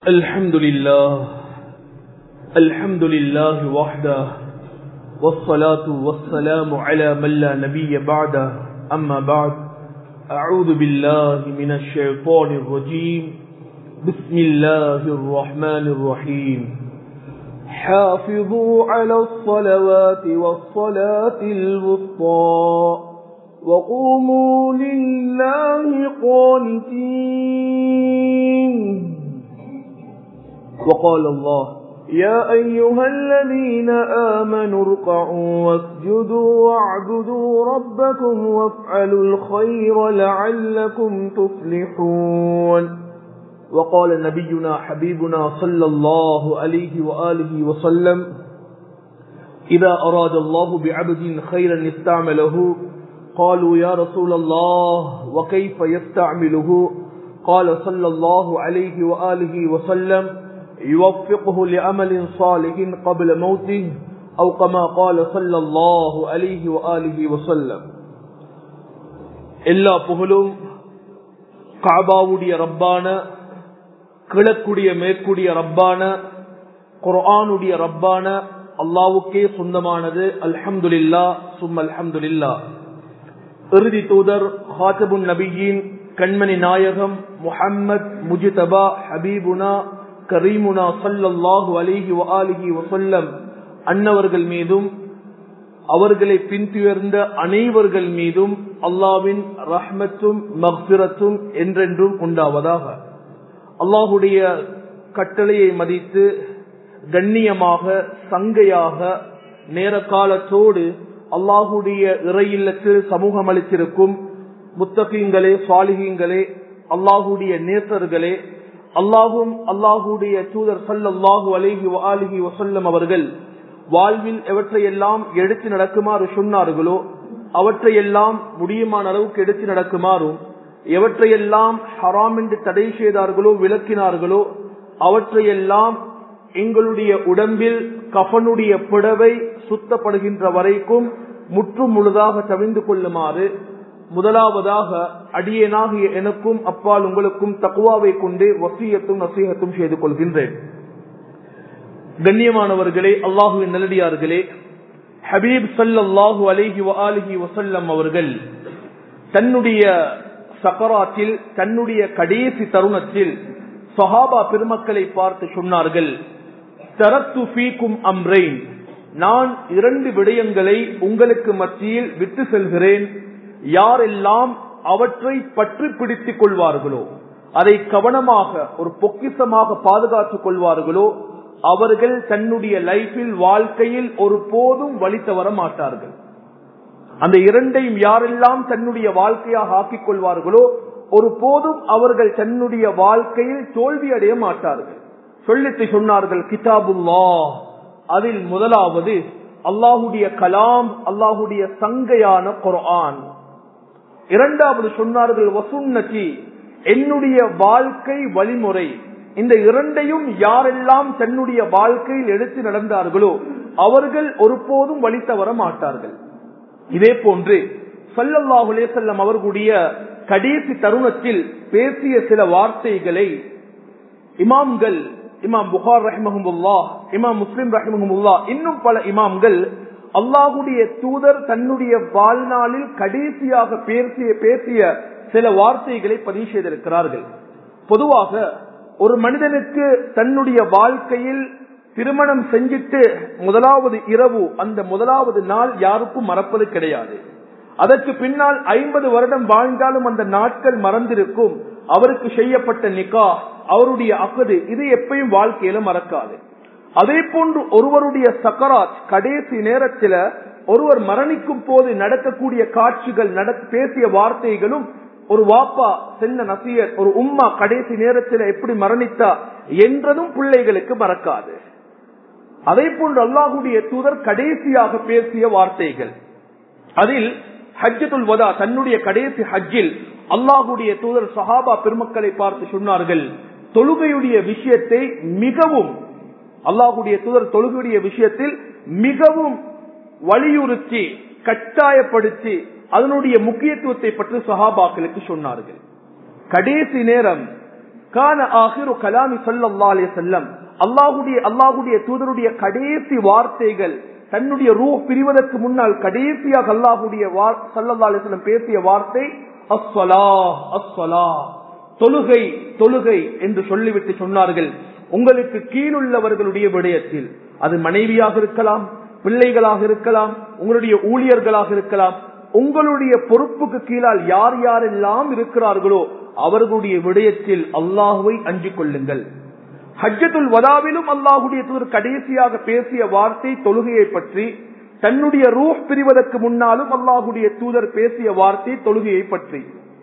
الحمد لله الحمد لله وحده والصلاة والسلام على من لا نبي بعده أما بعد أعوذ بالله من الشيطان الرجيم بسم الله الرحمن الرحيم حافظوا على الصلوات والصلاة الوسطى وقوموا لله قانتين وقال الله يا أيها الذين آمنوا ارقعوا واسجدوا واعبدوا ربكم وافعلوا الخير لعلكم تفلحون وقال نبينا حبيبنا صلى الله عليه وآله وسلم إذا أراد الله بعبد خيرا استعمله قالوا يا رسول الله وكيف يستعمله قال صلى الله عليه وآله وسلم يوفقه لعمل صالح قبل موته أو كما قال صلى الله عليه وآله وسلم எல்லா புகழும் காபாவுடைய ரப்பான கிழக்குடைய மேற்குடைய ரப்பான குர்ஆனுடைய ரப்பான அல்லாவுக்கே சொந்தமானது அல்ஹம்துலில்லா சும் அல்ஹம்துலில்லா இறுதி தூதர் ஹாத்தபுன் நபியின் கண்மணி நாயகம் முஹம்மத் முஜிதபா ஹபீபுனா கரீமுனா சல்லல்லாஹு அலிஹி வஆலிஹி வசல்லம் அன்னவர்கள் மீதும் அவர்களை பின்துயர்ந்த அனைவர்கள் மீதும் அல்லாவின் ரஹ்மத்தும் மக்பிரத்தும் என்றென்றும் உண்டாவதாக அல்லாஹுடைய கட்டளையை மதித்து கண்ணியமாக சங்கையாக நேர காலத்தோடு அல்லாஹுடைய இறையில்லத்தில் சமூகம் அளித்திருக்கும் முத்தகீங்களே சாலிகீங்களே அல்லாஹுடைய நேசர்களே அல்லாஹும் அல்லாஹுடைய தூதர் சல்லாஹூ அலிஹி அலிஹி வசல்லம் அவர்கள் வாழ்வில் எவற்றையெல்லாம் எடுத்து நடக்குமாறு சொன்னார்களோ அவற்றையெல்லாம் முடியுமான அளவுக்கு எடுத்து நடக்குமாறும் எவற்றையெல்லாம் ஹராம் என்று தடை செய்தார்களோ விளக்கினார்களோ அவற்றையெல்லாம் எங்களுடைய உடம்பில் கஃனுடைய புடவை சுத்தப்படுகின்ற வரைக்கும் முற்று முழுதாக தவிந்து கொள்ளுமாறு முதலாவதாக அடியனாகிய எனக்கும் அப்பால் உங்களுக்கும் தக்குவாவை கொண்டு வசியத்தும் நசீகத்தும் செய்து கொள்கின்றேன் கண்ணியமானவர்களே அல்லாஹுவின் நல்லடியார்களே ஹபீப் சல்லாஹூ அலிஹி அலிஹி வசல்லம் அவர்கள் தன்னுடைய சக்கராத்தில் தன்னுடைய கடைசி தருணத்தில் சஹாபா பெருமக்களை பார்த்து சொன்னார்கள் தரத்து ஃபீக்கும் அம்ரெயின் நான் இரண்டு விடயங்களை உங்களுக்கு மத்தியில் விட்டு செல்கிறேன் யாரெல்லாம் அவற்றை பற்றி பிடித்துக் கொள்வார்களோ அதை கவனமாக ஒரு பொக்கிசமாக பாதுகாத்துக் கொள்வார்களோ அவர்கள் தன்னுடைய லைஃபில் வாழ்க்கையில் ஒரு போதும் வழி தவற மாட்டார்கள் அந்த இரண்டையும் யாரெல்லாம் தன்னுடைய வாழ்க்கையாக ஆக்கிக் கொள்வார்களோ ஒரு போதும் அவர்கள் தன்னுடைய வாழ்க்கையில் தோல்வி அடைய மாட்டார்கள் சொல்லிட்டு சொன்னார்கள் கிதாபுல்லா அதில் முதலாவது அல்லாஹுடைய கலாம் அல்லாஹுடைய சங்கையான குரான் இரண்டாவது சொன்னார்கள் வசுன்னதி என்னுடைய வாழ்க்கை வழிமுறை இந்த இரண்டையும் யாரெல்லாம் தன்னுடைய வாழ்க்கையில் எடுத்து நடந்தார்களோ அவர்கள் ஒருபோதும் வழி தவற மாட்டார்கள் இதே போன்று சல்லல்லாஹுலே செல்லம் அவர்களுடைய கடைசி தருணத்தில் பேசிய சில வார்த்தைகளை இமாம்கள் இமாம் புகார் ரஹ்மஹமுல்லா இமாம் முஸ்லிம் ரஹ்மஹமுல்லா இன்னும் பல இமாம்கள் அல்லாஹுடைய தூதர் தன்னுடைய வாழ்நாளில் கடைசியாக பேசிய பேசிய சில வார்த்தைகளை பதிவு செய்திருக்கிறார்கள் பொதுவாக ஒரு மனிதனுக்கு தன்னுடைய வாழ்க்கையில் திருமணம் செஞ்சிட்டு முதலாவது இரவு அந்த முதலாவது நாள் யாருக்கும் மறப்பது கிடையாது அதற்கு பின்னால் ஐம்பது வருடம் வாழ்ந்தாலும் அந்த நாட்கள் மறந்திருக்கும் அவருக்கு செய்யப்பட்ட நிக்கா அவருடைய அக்கது இது எப்பயும் வாழ்க்கையில மறக்காது அதே போன்று ஒருவருடைய சக்கராத் கடைசி நேரத்தில் ஒருவர் மரணிக்கும் போது நடக்கக்கூடிய காட்சிகள் பேசிய வார்த்தைகளும் ஒரு வாப்பா சென்ன நசியர் ஒரு உம்மா கடைசி நேரத்தில் எப்படி மரணித்தா என்றதும் பிள்ளைகளுக்கு மறக்காது அதே போன்று அல்லாஹுடைய தூதர் கடைசியாக பேசிய வார்த்தைகள் அதில் ஹஜ்ஜத்துல் வதா தன்னுடைய கடைசி ஹஜ்ஜில் அல்லாஹுடைய தூதர் சஹாபா பெருமக்களை பார்த்து சொன்னார்கள் தொழுகையுடைய விஷயத்தை மிகவும் அல்லாஹுடைய தூதர் தொழுகையுடைய விஷயத்தில் மிகவும் வலியுறுத்தி கட்டாயப்படுத்தி அதனுடைய முக்கியத்துவத்தை பற்றி சஹாபாக்களுக்கு சொன்னார்கள் கடைசி நேரம் கான ஆகிரு கலாமி சல்லா அலே செல்லம் அல்லாஹுடைய அல்லாஹுடைய தூதருடைய கடைசி வார்த்தைகள் தன்னுடைய ரூ பிரிவதற்கு முன்னால் கடைசியாக அல்லாஹுடைய சல்லா அலிஸ்லம் பேசிய வார்த்தை அஸ்வலா அஸ்வலா தொழுகை தொழுகை என்று சொல்லிவிட்டு சொன்னார்கள் உங்களுக்கு கீழுள்ளவர்களுடைய விடயத்தில் அது மனைவியாக இருக்கலாம் பிள்ளைகளாக இருக்கலாம் உங்களுடைய ஊழியர்களாக இருக்கலாம் உங்களுடைய பொறுப்புக்கு கீழால் யார் யாரெல்லாம் இருக்கிறார்களோ அவர்களுடைய விடயத்தில் அல்லாஹுவை அஞ்சிக் கொள்ளுங்கள் ஹஜ்ஜத்துல் வதாவிலும் அல்லாஹுடைய தூதர் கடைசியாக பேசிய வார்த்தை தொழுகையை பற்றி தன்னுடைய ரூஹ் பிரிவதற்கு முன்னாலும் அல்லாஹுடைய தூதர் பேசிய வார்த்தை தொழுகையை பற்றி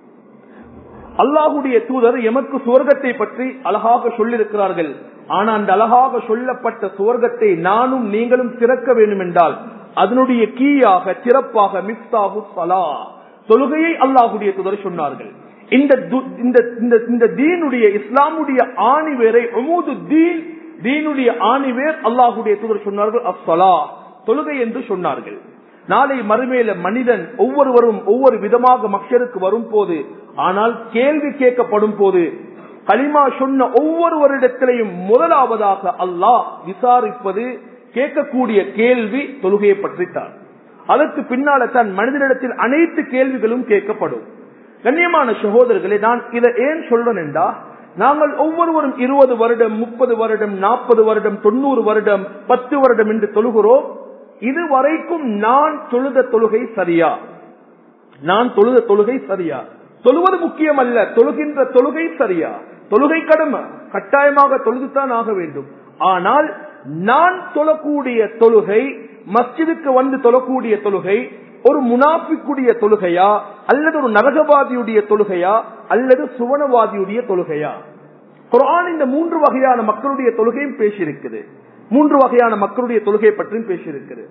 அல்லாஹுடைய தூதர் எமக்கு சுவர்க்கத்தை பற்றி அழகாக சொல்லியிருக்கிறார்கள் ஆனா அந்த அழகாக சொல்லப்பட்ட சுவர்க்கத்தை நானும் நீங்களும் திறக்க வேண்டும் என்றால் அதனுடைய கீயாக சிறப்பாக மிஸ்தாஹு சலா தொழுகையை அல்லாஹுடைய தூதர் சொன்னார்கள் இந்த இந்த தீனுடைய இஸ்லாமுடைய ஆணிவேரை அமூது தீன் தீனுடைய ஆணிவேர் அல்லாஹுடைய தூதர் சொன்னார்கள் அஸ்ஸலா தொழுகை என்று சொன்னார்கள் நாளை மறுமையில மனிதன் ஒவ்வொருவரும் ஒவ்வொரு விதமாக மக்களுக்கு வரும் போது ஆனால் கேள்வி கேட்கப்படும் போது களிமா சொன்ன ஒவ்வொருவரிடத்திலையும் முதலாவதாக அல்லாஹ் விசாரிப்பது கேட்கக்கூடிய கேள்வி தொழுகையை பற்றித்தான் அதற்கு பின்னால தான் மனிதனிடத்தில் அனைத்து கேள்விகளும் கேட்கப்படும் கண்ணியமான சகோதரர்களே நான் இதை ஏன் சொல்றேன் என்றா நாங்கள் ஒவ்வொருவரும் இருபது வருடம் முப்பது வருடம் நாற்பது வருடம் தொண்ணூறு வருடம் பத்து வருடம் என்று தொழுகிறோம் இதுவரைக்கும் நான் தொழுத தொழுகை சரியா நான் தொழுத தொழுகை சரியா தொழுவது முக்கியம் அல்ல தொழுகின்ற தொழுகை சரியா தொழுகை கடமை கட்டாயமாக தொழுதுதான் ஆக வேண்டும் ஆனால் நான் தொழக்கூடிய தொழுகை மஸ்ஜிதுக்கு வந்து தொழக்கூடிய தொழுகை ஒரு முனாஃபிக்குடைய தொழுகையா அல்லது ஒரு நரகவாதியுடைய தொழுகையா அல்லது சுவனவாதியுடைய தொழுகையா குரான் இந்த மூன்று வகையான மக்களுடைய தொழுகையும் பேசியிருக்குது மூன்று வகையான மக்களுடைய தொழுகை பற்றியும் பேசியிருக்குது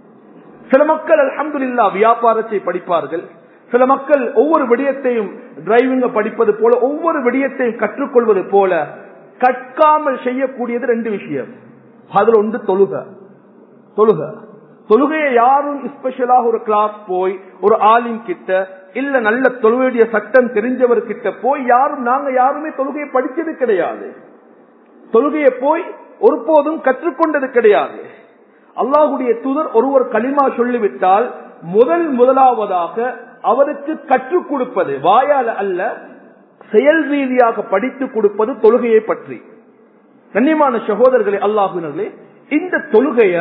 சில மக்கள் அலமதுல்லா வியாபாரத்தை படிப்பார்கள் சில மக்கள் ஒவ்வொரு விடயத்தையும் டிரைவிங்க படிப்பது போல ஒவ்வொரு விடயத்தையும் கற்றுக்கொள்வது போல கற்காமல் செய்யக்கூடியது ரெண்டு விஷயம் அதுல ஒன்று தொழுக தொழுக தொழுகையை யாரும் ஸ்பெஷலாக ஒரு கிளாஸ் போய் ஒரு ஆலிம் கிட்ட இல்ல நல்ல தொழுகையுடைய சட்டம் தெரிஞ்சவர் கிட்ட போய் யாரும் நாங்க யாருமே தொழுகையை படிச்சது கிடையாது தொழுகையை போய் ஒருபோதும் கற்றுக்கொண்டது கிடையாது அல்லாஹுடைய தூதர் ஒருவர் களிமா சொல்லிவிட்டால் முதல் முதலாவதாக அவருக்கு கற்றுக் கொடுப்பது வாயால அல்ல செயல் ரீதியாக படித்து கொடுப்பது தொழுகையை பற்றி கண்ணியமான சகோதரர்களே அல்லாஹுனர்களே இந்த தொழுகைய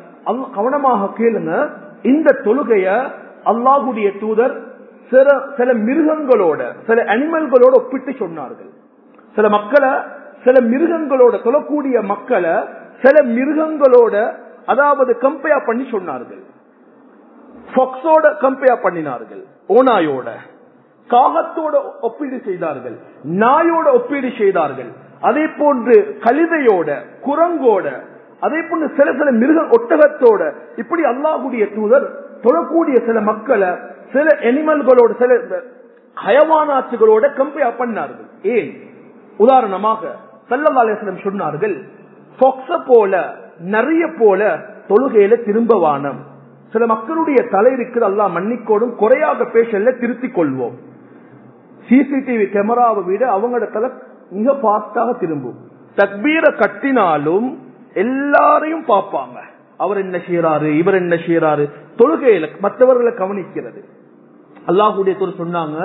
கவனமாக கேளுங்க இந்த தொழுகைய அல்லாஹுடைய தூதர் சில சில மிருகங்களோட சில அனிமல்களோட ஒப்பிட்டு சொன்னார்கள் சில மக்களை சில மிருகங்களோட தொழக்கூடிய மக்களை சில மிருகங்களோட அதாவது கம்பேர் பண்ணி சொன்னார்கள் ஃபொக்ஸோட கம்பேர் பண்ணினார்கள் ஓனாயோட காகத்தோட ஒப்பீடு செய்தார்கள் நாயோட ஒப்பீடு செய்தார்கள் அதே போன்று கழுதையோட குரங்கோட அதே போன்று சில சில மிருக ஒட்டகத்தோட இப்படி அல்லாஹுடைய தூதர் தொழக்கூடிய சில மக்களை சில அனிமல்களோட சில ஹயவானாச்சுகளோட கம்பேர் பண்ணார்கள் ஏன் உதாரணமாக சல்லவாலேசனம் சொன்னார்கள் போல நிறைய போல தொழுகையில திரும்ப வானம் சில மக்களுடைய தலை இருக்குது அல்லா மன்னிக்கோடும் குறையாக பேசல திருத்திக் கொள்வோம் சிசிடிவி கேமராவை விட அவங்களோட தலை மிக பாஸ்டாக திரும்பும் தக்பீரை கட்டினாலும் எல்லாரையும் பார்ப்பாங்க அவர் என்ன செய்யறாரு இவர் என்ன செய்யறாரு தொழுகையில மற்றவர்களை கவனிக்கிறது அல்லாஹுடைய சொன்னாங்க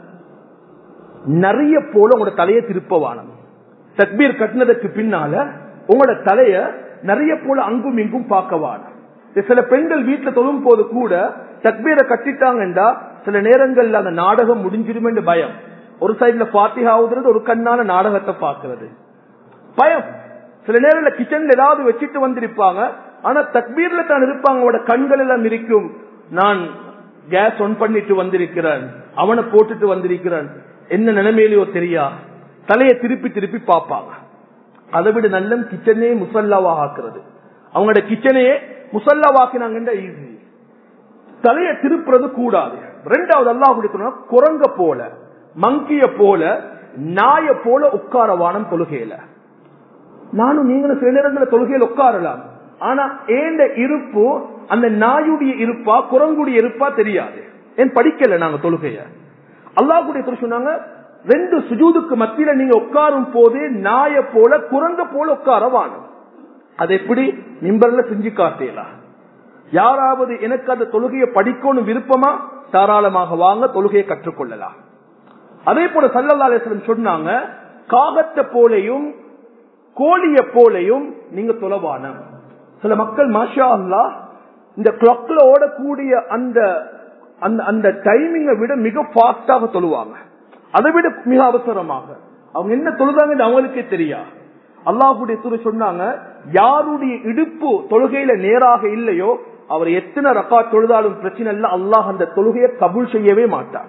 நிறைய போல உங்களோட தலையை திருப்பவானம் தக்பீர் கட்டினதுக்கு பின்னால உங்களோட தலைய நிறைய போல அங்கும் இங்கும் பார்க்கவான சில பெண்கள் வீட்டுல தொழும் போது கூட தக்பீரை கட்டிட்டாங்கன்றா சில நேரங்கள்ல அந்த நாடகம் முடிஞ்சிருமே பயம் ஒரு சைட்ல பாத்திகாவுறது ஒரு கண்ணால நாடகத்தை பாக்குறது பயம் சில நேரம்ல கிச்சன்ல ஏதாவது வச்சுட்டு வந்திருப்பாங்க ஆனா தக்பீர்ல தான் இருப்பாங்க அவட கண்கள் எல்லாம் இருக்கும் நான் கேஸ் ஒன் பண்ணிட்டு வந்திருக்கிறேன் அவனை போட்டுட்டு வந்திருக்கிறேன் என்ன நிலைமையிலயோ தெரியா தலையை திருப்பி திருப்பி பார்ப்பாங்க அதை விட நல்ல கிச்சனே முசல்லாவா ஆக்குறது அவங்களோட கிச்சனையே முசல்லாவாக்கினாங்க ஈஸி தலையை திருப்புறது கூடாது ரெண்டாவது அல்லாஹுடைய குரங்க போல மங்கிய போல நாய போல உட்காரவானம் தொழுகையில நானும் நீங்களும் சில நேரங்களில் தொழுகையில் உட்காரலாம் ஆனா ஏண்ட இருப்பு அந்த நாயுடைய இருப்பா குரங்குடைய இருப்பா தெரியாது ஏன் படிக்கல நாங்க தொழுகைய அல்லாஹுடைய சொன்னாங்க ரெண்டு சுஜூதுக்கு மத்தியில நீங்க உட்காரும் போது நாய போல குரங்க போல உட்கார வாணும் அது எப்படி மிம்பர்ல செஞ்சு காட்டலாம் யாராவது எனக்கு அந்த தொழுகையை படிக்கணும் விருப்பமா தாராளமாக வாங்க தொழுகையை கற்றுக்கொள்ளலாம் அதே போல சல்லல்லா அலிஸ்லம் சொன்னாங்க காகத்தை போலையும் கோழிய போலையும் நீங்க தொலைவான சில மக்கள் மாஷா அல்லா இந்த கிளாக்ல ஓடக்கூடிய அந்த அந்த டைமிங்கை விட மிக பாஸ்டாக தொழுவாங்க அதை விட மிக அவசரமாக அவங்க என்ன தொழுதாங்கன்னு அவங்களுக்கே தெரியா அல்லாஹுடைய துறை சொன்னாங்க யாருடைய இடுப்பு தொழுகையில நேராக இல்லையோ அவர் எத்தனை ரக்கா தொழுதாலும் பிரச்சனை இல்ல அல்லாஹ் அந்த தொழுகையை கபூல் செய்யவே மாட்டார்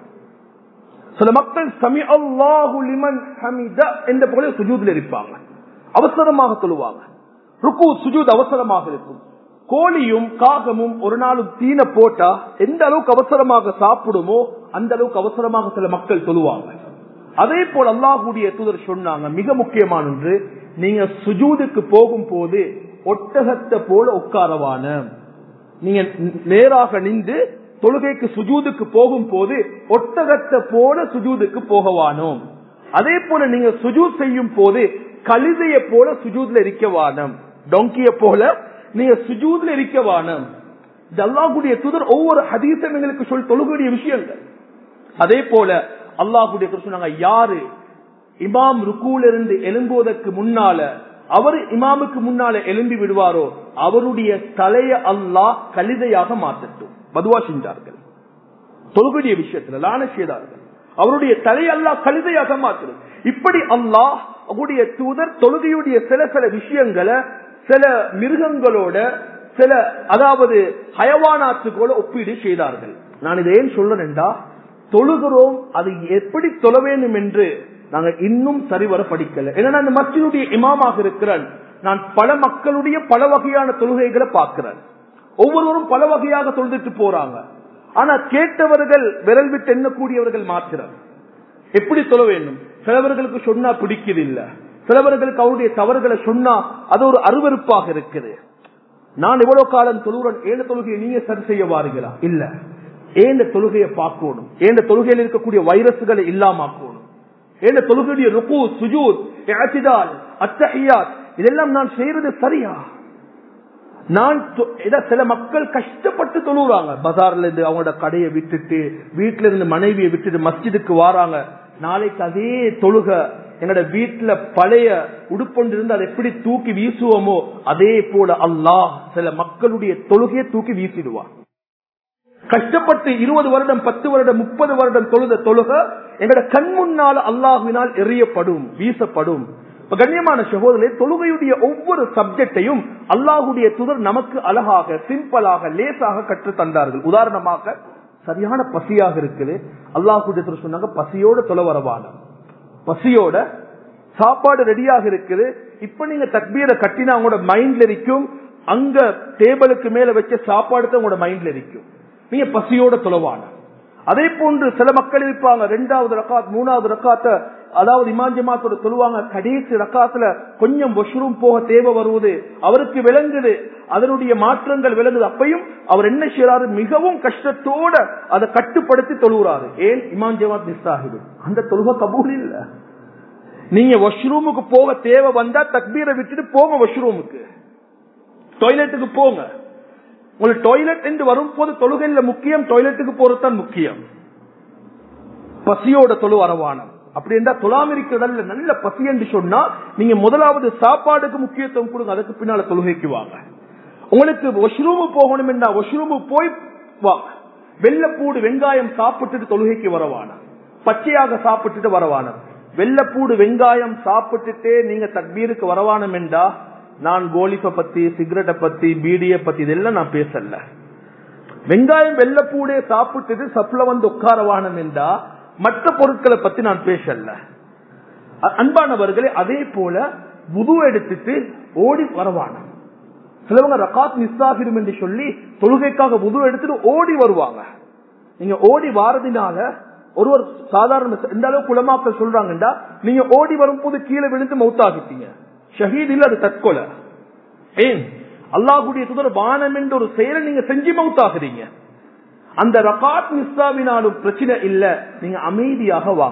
சில மக்கள் சமி அல்லாஹு லிமன் ஹமித என்ற போல சுஜூதில் இருப்பாங்க அவசரமாக தொழுவாங்க ருக்கு சுஜூத் அவசரமாக இருக்கும் கோழியும் காகமும் ஒரு நாளும் தீன போட்டா எந்த அளவுக்கு அவசரமாக சாப்பிடுமோ அந்த அளவுக்கு அவசரமாக சில மக்கள் தொழுவாங்க அதே போல அல்லாஹுடைய தூதர் சொன்னாங்க மிக முக்கியமான ஒன்று நீங்க சுஜூதுக்கு போகும் போது ஒட்டகத்தை போல உட்காரவான நீங்க நேராக நின்று தொழுகைக்கு சுஜூதுக்கு போகும் போது ஒட்டகத்தை போல சுஜூதுக்கு போகவானோம் அதே போல நீங்க சுஜூத் செய்யும் போது கழுதைய போல சுஜூத்ல இருக்கவானம் டொங்கிய போல நீங்க சுஜூத்ல இருக்கவானம் இது அல்லாஹுடைய தூதர் ஒவ்வொரு ஹதீசம் எங்களுக்கு சொல் தொழுகைய விஷயங்கள் அதே போல அல்லாஹுடைய சொன்னாங்க யாரு இமாம் ருக்கூல இருந்து எழும்புவதற்கு முன்னால அவர் இமாமுக்கு முன்னால எழும்பி விடுவாரோ அவருடைய தலைய அல்லாஹ் கலிதையாக மாற்றட்டும் பதுவா செஞ்சார்கள் தொழுகுடைய விஷயத்துல லான செய்தார்கள் அவருடைய தலை அல்லாஹ் கழுதையாக மாற்றும் இப்படி அல்லாஹ் அவருடைய தூதர் தொழுகையுடைய சில சில விஷயங்களை சில மிருகங்களோட சில அதாவது ஹயவானாத்துக்கோட ஒப்பீடு செய்தார்கள் நான் இதை ஏன் சொல்றேன்டா தொழுகிறோம் அது எப்படி தொழ வேண்டும் என்று நாங்க இன்னும் சரிவர படிக்கல ஏன்னா அந்த மஸ்ஜினுடைய இமாமாக இருக்கிறேன் நான் பல மக்களுடைய பல வகையான தொழுகைகளை பார்க்கிறேன் ஒவ்வொருவரும் பல வகையாக தொழுதுட்டு போறாங்க ஆனா கேட்டவர்கள் விரல் விட்டு எண்ணக்கூடியவர்கள் மாத்திரம் எப்படி சொல்ல வேண்டும் சிலவர்களுக்கு சொன்னா பிடிக்குது இல்ல சிலவர்களுக்கு அவருடைய தவறுகளை சொன்னா அது ஒரு அருவறுப்பாக இருக்குது நான் எவ்வளவு காலம் தொழுகிறேன் ஏந்த தொழுகையை நீங்க சரி செய்ய வாருங்களா இல்ல ஏந்த தொழுகையை பார்க்கணும் ஏந்த தொழுகையில் இருக்கக்கூடிய வைரஸ்களை இல்லாமக்கணும் ஏந்த தொழுகையுடைய ருக்கு சுஜூத் இஅ்திதால் அத்தஹியாத் இதெல்லாம் நான் செய்யறது சரியா நான் சில மக்கள் கஷ்டப்பட்டு தொழுறாங்க பஜார்ல இருந்து அவங்களோட கடையை விட்டுட்டு வீட்டுல இருந்து மனைவியை விட்டுட்டு மஸ்ஜிதுக்கு வராங்க நாளைக்கு அதே தொழுக எங்களோட வீட்டுல பழைய உடுப்பொண்டு இருந்து அதை எப்படி தூக்கி வீசுவோமோ அதே போல அல்லாஹ் சில மக்களுடைய தொழுகையை தூக்கி வீசிடுவான் கஷ்டப்பட்டு இருபது வருடம் பத்து வருடம் முப்பது வருடம் தொழுத தொழுக எங்களோட கண் முன்னால் அல்லாஹுவினால் எறியப்படும் வீசப்படும் கண்ணியமான சகோதரே தொழுகையுடைய ஒவ்வொரு சப்ஜெக்டையும் அல்லாஹுடைய துதர் நமக்கு அழகாக சிம்பிளாக லேசாக கற்று தந்தார்கள் உதாரணமாக சரியான பசியாக இருக்குது அல்லாஹுடைய சொன்னாங்க பசியோட தொலை வரவான பசியோட சாப்பாடு ரெடியாக இருக்குது இப்ப நீங்க தக்பீரை கட்டினா உங்களோட மைண்ட்ல இருக்கும் அங்க டேபிளுக்கு மேல வச்ச சாப்பாடு தான் உங்களோட மைண்ட்ல இருக்கும் நீங்க பசியோட தொலைவான அதே போன்று சில மக்கள் இருப்பாங்க ரெண்டாவது ரக்காத் மூணாவது ரக்காத்த அதாவது இமாஞ்சமாத்தோட சொல்லுவாங்க கடைசி ரக்காத்துல கொஞ்சம் வஷ்ரூம் போக தேவை வருவது அவருக்கு விளங்குது அதனுடைய மாற்றங்கள் விளங்குது அப்பையும் அவர் என்ன செய்யறாரு மிகவும் கஷ்டத்தோட அதை கட்டுப்படுத்தி தொழுகிறாரு ஏன் இமாம் ஜமாத் மிஸ் ஆகிடும் அந்த தொழுகை கபூல் இல்ல நீங்க வாஷ்ரூமுக்கு போக தேவை வந்தா தக்பீரை விட்டுட்டு போங்க வாஷ்ரூமுக்கு டாய்லெட்டுக்கு போங்க உங்களுக்கு டாய்லெட் என்று வரும்போது தொழுகையில முக்கியம் டாய்லெட்டுக்கு போறதுதான் முக்கியம் பசியோட தொழு வரவானம் அப்படி என்றா தொழாம இருக்கிறதுல நல்ல பசி என்று சொன்னா நீங்க முதலாவது சாப்பாடுக்கு முக்கியத்துவம் கொடுங்க அதுக்கு பின்னால தொழுகைக்கு வாங்க உங்களுக்கு ஒஷ்ரூமு போகணும் என்றா ஒஷ்ரூமு போய் வாங்க வெள்ளப்பூடு வெங்காயம் சாப்பிட்டுட்டு தொழுகைக்கு வரவான பச்சையாக சாப்பிட்டுட்டு வரவான வெள்ளப்பூடு வெங்காயம் சாப்பிட்டுட்டே நீங்க தக்பீருக்கு வரவானம் என்றா நான் கோலிப்ப பத்தி சிகரெட்டை பத்தி பீடிய பத்தி இதெல்லாம் நான் பேசல வெங்காயம் வெள்ளப்பூடே சாப்பிட்டுட்டு சப்ல வந்து உட்காரவானம் என்றா மற்ற பொருட்களை பத்தி நான் பேசல அன்பானவர்களே அதே போல புது எடுத்துட்டு ஓடி வரவான சிலவங்க ரகாத் மிஸ் ஆகிரும் என்று சொல்லி தொழுகைக்காக புது எடுத்துட்டு ஓடி வருவாங்க நீங்க ஓடி வாரதினால ஒருவர் சாதாரண எந்த அளவுக்கு குளமாக்கள் சொல்றாங்கடா நீங்க ஓடி வரும்போது கீழே விழுந்து மௌத்தாகிட்டீங்க ஷஹீத் இல்ல அது தற்கொலை ஏன் அல்லாஹுடைய துதர் வானம் என்ற ஒரு செயலை நீங்க செஞ்சு மவுத்தாகிறீங்க அந்த ரகாத் மிஸ்ஸாவினாலும் பிரச்சனை இல்ல நீங்க அமைதியாக வாங்க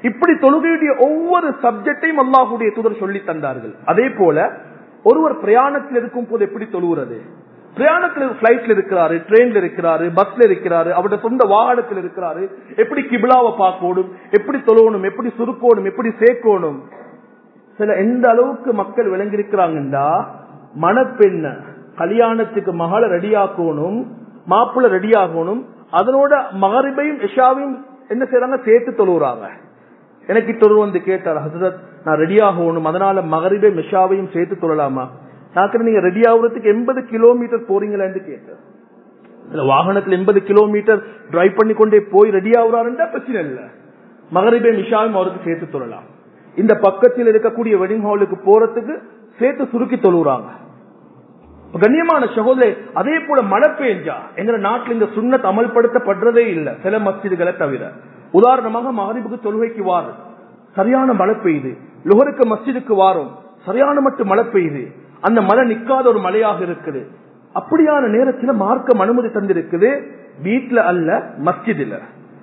இப்படி தொழுகையுடைய ஒவ்வொரு சப்ஜெக்டையும் அல்லாஹுடைய தூதர் சொல்லி தந்தார்கள் அதே போல ஒருவர் பிரயாணத்தில் இருக்கும் போது எப்படி தொழுகிறது பிரயாணத்தில் பிளைட்ல இருக்கிறாரு ட்ரெயின்ல இருக்கிறாரு பஸ்ல இருக்கிறாரு அவருடைய சொந்த வாகனத்தில் இருக்கிறாரு எப்படி கிபிலாவை பார்க்கணும் எப்படி தொழணும் எப்படி சுருக்கணும் எப்படி சேர்க்கணும் சில எந்த அளவுக்கு மக்கள் விளங்கியிருக்கிறாங்கண்டா மணப்பெண்ண கல்யாணத்துக்கு மகளை ரெடியாக்கணும் மாப்பிள்ள ரெடியாகணும் அதனோட மகரிபையும் இஷாவையும் என்ன செய்யறாங்க சேர்த்து தொழுகிறாங்க எனக்கு தொழு வந்து கேட்டார் ஹசரத் நான் ரெடி ஆகணும் அதனால மகரிபை மிஷாவையும் சேர்த்து தொழலாமா நான் நீங்க ரெடி ஆகுறதுக்கு எண்பது கிலோமீட்டர் போறீங்களான்னு கேட்டேன் இல்ல வாகனத்துல எண்பது கிலோமீட்டர் டிரைவ் பண்ணி கொண்டே போய் ரெடி ஆகுறாருன்றா பிரச்சனை இல்ல மகரிபை மிஷாவும் அவருக்கு சேர்த்து தொழலாம் இந்த பக்கத்தில் இருக்கக்கூடிய வெட்டிங் ஹாலுக்கு போறதுக்கு சேர்த்து சுருக்கி தொழுகிறாங்க கண்ணியமான சகோதரே அதே போல மழை பெஞ்சா எங்க நாட்டில் இந்த சுண்ணத் அமல்படுத்தப்படுறதே இல்ல சில மஸ்ஜிதுகளை தவிர உதாரணமாக மகரிபுக்கு தொழுகைக்கு வாரம் சரியான மழை பெய்யுது லுகருக்கு மஸ்ஜிதுக்கு வாரம் சரியான மட்டும் மழை பெய்யுது அந்த மழை நிக்காத ஒரு மழையாக இருக்குது அப்படியான நேரத்தில் மார்க்கம் அனுமதி தந்திருக்குது வீட்டுல அல்ல மஸ்ஜிதுல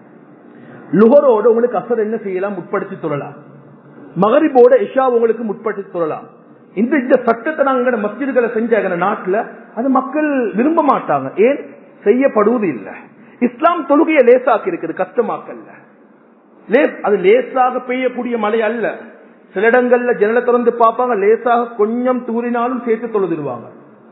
லுகரோட உங்களுக்கு அசர் என்ன செய்யலாம் முற்படுத்தி தொழலாம் மகரிபோட இஷா உங்களுக்கு முற்படுத்தி தொழலாம் இந்த இந்த சட்டத்தை நாங்க மஸ்ஜிதுகளை செஞ்சாங்க நாட்டுல அது மக்கள் விரும்ப மாட்டாங்க ஏன் செய்யப்படுவது இல்லை இஸ்லாம் தொழுகையை லேசாக்கி இருக்குது கஷ்டமாக்கல்ல லேஸ் அது லேசாக பெய்யக்கூடிய மழை அல்ல சில இடங்கள்ல ஜனல திறந்து பார்ப்பாங்க லேசாக கொஞ்சம் தூரினாலும் சேர்த்து தொழுதுடுவாங்க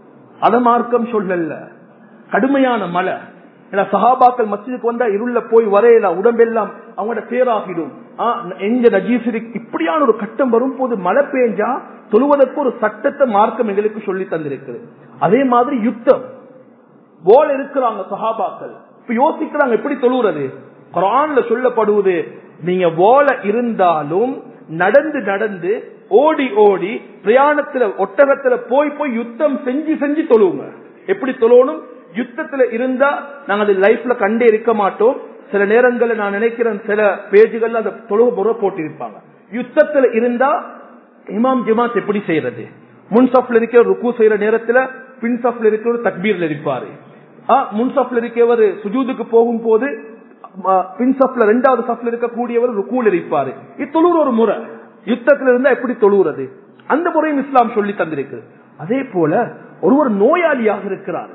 அத மார்க்கம் சொல்லல கடுமையான மழை ஏன்னா சஹாபாக்கள் மஸ்ஜிதுக்கு வந்தா இருள போய் வரையலாம் உடம்பெல்லாம் அவங்களோட பேராகிடும் எங்க நஜீசிரி இப்படியான ஒரு கட்டம் வரும் போது மழை பெஞ்சா தொழுவதற்கு ஒரு சட்டத்தை மார்க்கம் எங்களுக்கு சொல்லி தந்திருக்குது அதே மாதிரி யுத்தம் போல இருக்கிறாங்க சஹாபாக்கள் இப்ப யோசிக்கிறாங்க எப்படி தொழுகிறது குரான்ல சொல்லப்படுவது நீங்க ஓல இருந்தாலும் நடந்து நடந்து ஓடி ஓடி பிரயாணத்துல ஒட்டகத்துல போய் போய் யுத்தம் செஞ்சு செஞ்சு தொழுவுங்க எப்படி தொழணும் யுத்தத்துல இருந்தா நாங்க அது லைஃப்ல கண்டே இருக்க மாட்டோம் சில நேரங்கள்ல நான் நினைக்கிறேன் சில பேஜுகள்ல அந்த தொழுக முறை போட்டிருப்பாங்க யுத்தத்துல இருந்தா இமாம் ஜமாத் எப்படி செய்யறது முன்சப்ல இருக்கிற ருக்கு செய்யற நேரத்துல பின்சப்ல இருக்கிற தக்பீர்ல இருப்பாரு முன்சப்ல இருக்கவர் சுஜூதுக்கு போகும் போது பின்சப்ல ரெண்டாவது சப்ல இருக்கக்கூடியவர் ருக்கூல் இருப்பாரு இத்தொழுற ஒரு முறை யுத்தத்துல இருந்தா எப்படி தொழுகிறது அந்த முறையும் இஸ்லாம் சொல்லி தந்திருக்கு அதே போல ஒருவர் நோயாளியாக இருக்கிறார்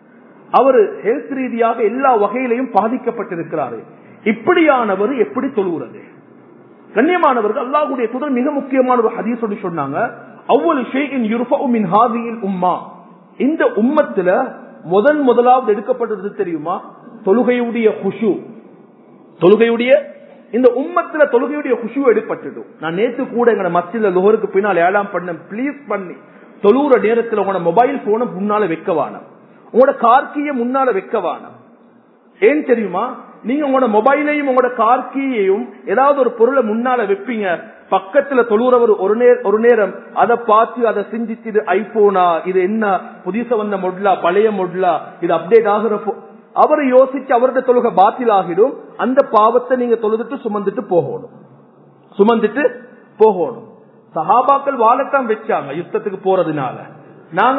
அவர் ஹெல்த் ரீதியாக எல்லா வகையிலையும் பாதிக்கப்பட்டிருக்கிறாரு இப்படியானவர் எப்படி தொழுகிறது கண்ணியமானவர்கள் அல்லாஹுடைய துதர் மிக முக்கியமான ஒரு ஹதீஸ் சொல்லி சொன்னாங்க அவ்வளவு ஷேகின் யுர்ஃபின் ஹாதியில் உம்மா இந்த உம்மத்துல முதன் முதலாவது எடுக்கப்பட்டது தெரியுமா தொழுகையுடைய குஷு தொழுகையுடைய இந்த உம்மத்துல தொழுகையுடைய குஷு எடுப்பட்டுடும் நான் நேத்து கூட எங்க மத்தியில லோகருக்கு பின்னால் ஏழாம் பண்ண பிளீஸ் பண்ணி தொழுற நேரத்தில் உங்களோட மொபைல் போனை முன்னால வைக்க வானம் உங்களோட கார்கிய முன்னால வைக்க வானம் ஏன் தெரியுமா நீங்க உங்களோட மொபைலையும் உங்களோட கார்கியையும் ஏதாவது ஒரு பொருளை முன்னால வைப்பீங்க பக்கத்துல தொழுறவர் ஒரு நேரம் ஒரு நேரம் அதை பார்த்து அதை சிந்திச்சு இது ஐபோனா இது என்ன புதுச வந்த மொட்லா பழைய மொட்லா இது அப்டேட் ஆகுற அவர் யோசிச்சு அவருடைய தொழுகை பாத்தில் ஆகிடும் அந்த பாவத்தை நீங்க தொழுதுட்டு சுமந்துட்டு போகணும் சுமந்துட்டு போகணும் சஹாபாக்கள் வாழத்தான் வச்சாங்க யுத்தத்துக்கு போறதுனால நாங்க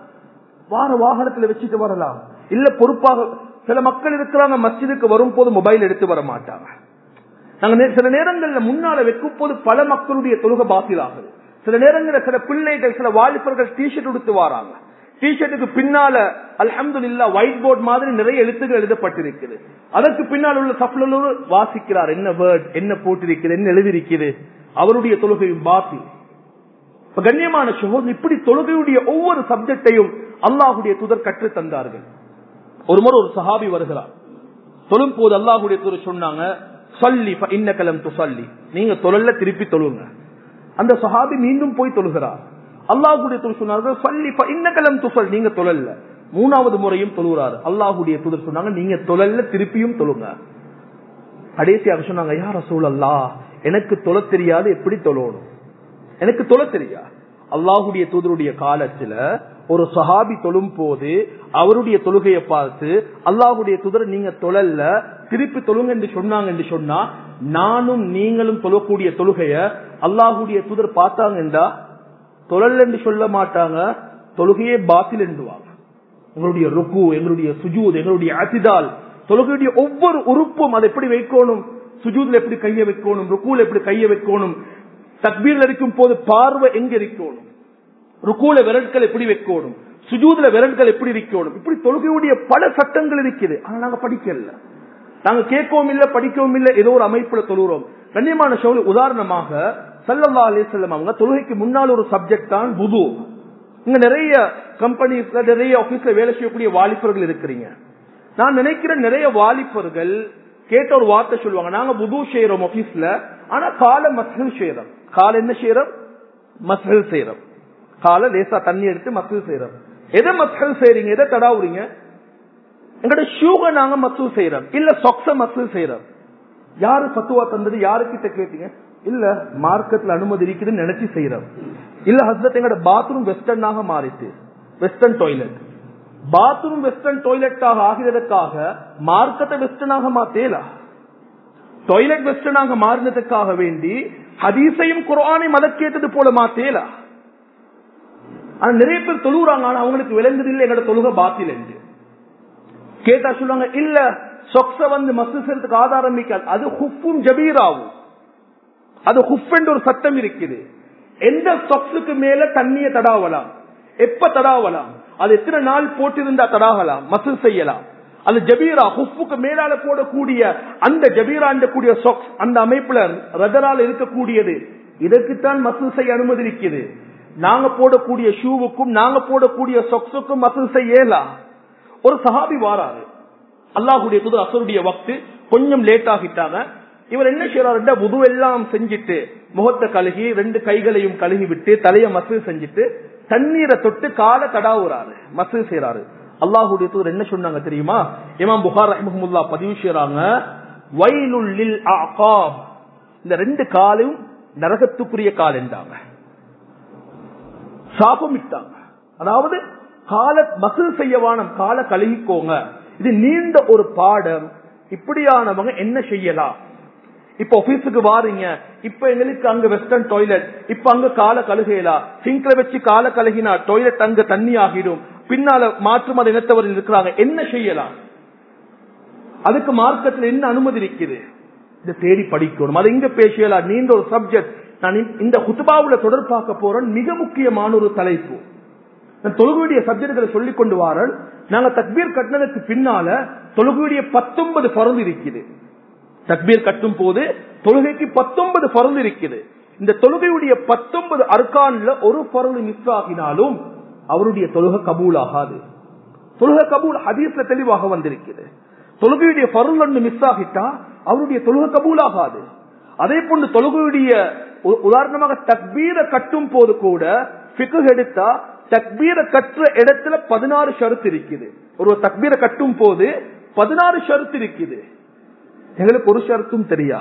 வார வாகனத்துல வச்சுட்டு வரலாம் இல்ல பொறுப்பாக சில மக்கள் இருக்கிறாங்க மஸ்ஜிதுக்கு வரும் போது மொபைல் எடுத்து வர மாட்டாங்க நாங்க சில நேரங்கள்ல முன்னால வைக்கும் போது பல மக்களுடைய தொழுகை பாத்தில் ஆகுது சில நேரங்களில் சில பிள்ளைகள் சில வாலிபர்கள் டிஷர்ட் உடுத்து வராங்க டிஷர்ட்டுக்கு பின்னால அல்ஹம்து இல்லா ஒயிட் போர்ட் மாதிரி நிறைய எழுத்துக்கள் எழுதப்பட்டிருக்குது அதற்கு பின்னால் உள்ள சப்ல வாசிக்கிறார் என்ன வேர்ட் என்ன போட்டிருக்குது என்ன எழுதியிருக்குது அவருடைய தொழுகையும் பாத்தி கண்ணியமான சகோதரன் இப்படி தொழுகையுடைய ஒவ்வொரு சப்ஜெக்டையும் அல்லாஹுடைய துதர் கற்று தந்தார்கள் ஒரு முறை ஒரு சஹாபி வருகிறார் தொழும் போது அல்லாஹுடைய துதர் சொன்னாங்க சொல்லி இன்னக்கலம் துசல்லி நீங்க தொழல்ல திருப்பி தொழுங்க அந்த சஹாபி மீண்டும் போய் தொழுகிறார் அல்லாஹுடைய துதர் சொன்னார்கள் சொல்லி இன்னக்கலம் துசல் நீங்க தொழல்ல மூணாவது முறையும் தொழுகிறார் அல்லாஹுடைய துதர் சொன்னாங்க நீங்க தொழல்ல திருப்பியும் தொழுங்க கடைசியாக சொன்னாங்க யார் ரசூல் அல்லா எனக்கு தொலை தெரியாது எப்படி தொழணும் எனக்கு தொலை தெரியா அல்லாஹுடைய தூதருடைய காலத்துல ஒரு சஹாபி தொழும் போது அவருடைய தொழுகையை பார்த்து அல்லாஹுடைய தூதர் நீங்க தொழல்ல திருப்பி தொழுங்க என்று சொன்னாங்க என்று சொன்னா நானும் நீங்களும் தொழக்கூடிய தொழுகைய அல்லாஹுடைய தூதர் பார்த்தாங்கன்றா தொழல் என்று சொல்ல மாட்டாங்க தொழுகையே பாத்தில் என்றுவாங்க எங்களுடைய ருக்கு எங்களுடைய சுஜூத் எங்களுடைய அசிதால் தொழுகையுடைய ஒவ்வொரு உறுப்பும் அதை எப்படி வைக்கணும் சுஜூத்ல எப்படி கைய வைக்கணும் ருக்கூல எப்படி கைய வைக்கணும் தக்பீர்ல இருக்கும் போது பார்வை எங்க இருக்கணும் ருக்கூல விரல்கள் எப்படி வைக்கணும் சுஜூதுல விரல்கள் எப்படி இருக்கணும் இப்படி தொழுகையுடைய பல சட்டங்கள் இருக்குது ஆனா நாங்க படிக்கல நாங்க கேட்கவும் இல்ல படிக்கவும் இல்ல ஏதோ ஒரு அமைப்புல தொழுகிறோம் கண்ணியமான ஷோல் உதாரணமாக சல்லல்லா அலிசல்லம் அவங்க தொழுகைக்கு முன்னால் ஒரு சப்ஜெக்ட் தான் புது இங்க நிறைய கம்பெனிஸ்ல நிறைய ஆபீஸ்ல வேலை செய்யக்கூடிய வாலிபர்கள் இருக்கிறீங்க நான் நினைக்கிறேன் நிறைய வாலிபர்கள் கேட்ட ஒரு வார்த்தை சொல்லுவாங்க நாங்க புது செய்யறோம் ஆபீஸ்ல ஆனா கால மசல் செய்யறோம் கால என்ன செய்யறோம் மசல் செய்யறோம் கால லேசா தண்ணி எடுத்து மசல் செய்யறோம் எதை மசல் செய்றீங்க எதை தடாவுறீங்க எங்கட ஷூக நாங்க மசூல் செய்யறோம் இல்ல சொக்ஸ மசூல் செய்யறோம் யாரு பத்துவா தந்தது யாருக்கிட்ட கேட்டீங்க இல்ல மார்க்கெட்ல அனுமதி இருக்குதுன்னு நினைச்சு செய்யறோம் இல்ல ஹஸ்பண்ட் எங்கட பாத்ரூம் வெஸ்டர்னாக மாறிட்டு வெஸ்டர்ன் டாய்லெட் பாத்ரூம் வெஸ்டர்ன் டாய்லெட்டாக ஆகிறதுக்காக மார்க்கத்தை வெஸ்டர்னாக மாத்தேலா டாய்லெட் வெஸ்டர்னாக மாறினதுக்காக வேண்டி ஹதீஸையும் குரானையும் மதக்கேட்டது போல மாத்தேலா ஆனா நிறைய பேர் தொழுகிறாங்க ஆனா அவங்களுக்கு விளங்குது இல்லை எங்கட தொழுக பாத்தில் என்று கேட்டா சொல்லுவாங்க இல்ல சொக்ஸ வந்து மசு செய்யறதுக்கு ஆதாரம் இருக்காது அது ஹுப்பும் ஜபீராவும் அது ஹுப் என்ற ஒரு சட்டம் இருக்குது எந்த சொக்ஸுக்கு மேல தண்ணிய தடாவலாம் எப்ப தடாவலாம் அது எத்தனை நாள் போட்டிருந்தா தடாகலாம் மசூல் செய்யலாம் அது ஜபீரா ஹுப்புக்கு மேலால போடக்கூடிய அந்த ஜபீரா கூடிய சொக்ஸ் அந்த அமைப்புல ரதரால் இருக்கக்கூடியது இதற்குத்தான் மசூல் செய்ய அனுமதி இருக்குது நாங்க போடக்கூடிய ஷூவுக்கும் நாங்க போடக்கூடிய சொக்ஸுக்கும் மசூல் செய்யலாம் ஒரு சஹாபி வாராரு அல்லாஹுடைய புது அசருடைய வக்து கொஞ்சம் லேட் ஆகிட்டாங்க இவர் என்ன செய்யறாரு புது எல்லாம் செஞ்சுட்டு முகத்தை கழுகி ரெண்டு கைகளையும் கழுகி விட்டு தலைய மசூல் செஞ்சுட்டு தண்ணீரை தொட்டு காலை தடாவுறாரு மசூல் செய்யறாரு அல்லாஹுடைய தூதர் என்ன சொன்னாங்க தெரியுமா இமாம் புகார் ரஹமுல்லா பதிவு செய்யறாங்க வயலுள்ளில் ஆகாப் இந்த ரெண்டு காலும் நரகத்துக்குரிய கால் என்றாங்க சாபமிட்டாங்க அதாவது கால மசூல் செய்யவானம் கால கழுகிக்கோங்க இது நீண்ட ஒரு பாடம் இப்படியானவங்க என்ன செய்யலாம் இப்ப ஆபீஸுக்கு வாரீங்க இப்ப எங்களுக்கு அங்க வெஸ்டர்ன் டாய்லெட் இப்ப அங்க கால கழுகையலா சிங்க்ல வச்சு கால கழுகினா டாய்லெட் அங்க தண்ணி ஆகிடும் பின்னால மாற்று மத இனத்தவர்கள் இருக்கிறாங்க என்ன செய்யலாம் அதுக்கு மார்க்கத்தில் என்ன அனுமதி இருக்குது இதை தேடி படிக்கணும் அது எங்க பேசியலாம் நீண்ட ஒரு சப்ஜெக்ட் நான் இந்த குத்துபாவுல தொடர் பார்க்க போறேன் மிக முக்கியமான ஒரு தலைப்பு தொழுகுடைய சப்ஜெக்டுகளை சொல்லிக் கொண்டு வாரன் நாங்க தக்பீர் கட்டினதுக்கு பின்னால தொழுகுடைய பத்தொன்பது பருந்து இருக்குது தக்பீர் கட்டும் போது தொழுகைக்கு பத்தொன்பது பருந்து இருக்குது இந்த தொழுகையுடைய பத்தொன்பது அர்கான்ல ஒரு பருந்து மிஸ் ஆகினாலும் அவருடைய தொழுகை கபூல் ஆகாது தொழுகை கபூல் ஹதீஸ்ல தெளிவாக வந்திருக்குது தொழுகையுடைய பருள் ஒன்று மிஸ் ஆகிட்டா அவருடைய தொழுகை கபூல் ஆகாது அதே போன்று தொழுகையுடைய உதாரணமாக தக்பீரை கட்டும் போது கூட பிக்கு எடுத்தா தக்பீரை கற்ற இடத்துல பதினாறு ஷருத்து இருக்குது ஒரு தக்பீரை கட்டும் போது பதினாறு ஷருத்து இருக்குது எங்களுக்கு ஒரு ஷருத்தும் தெரியா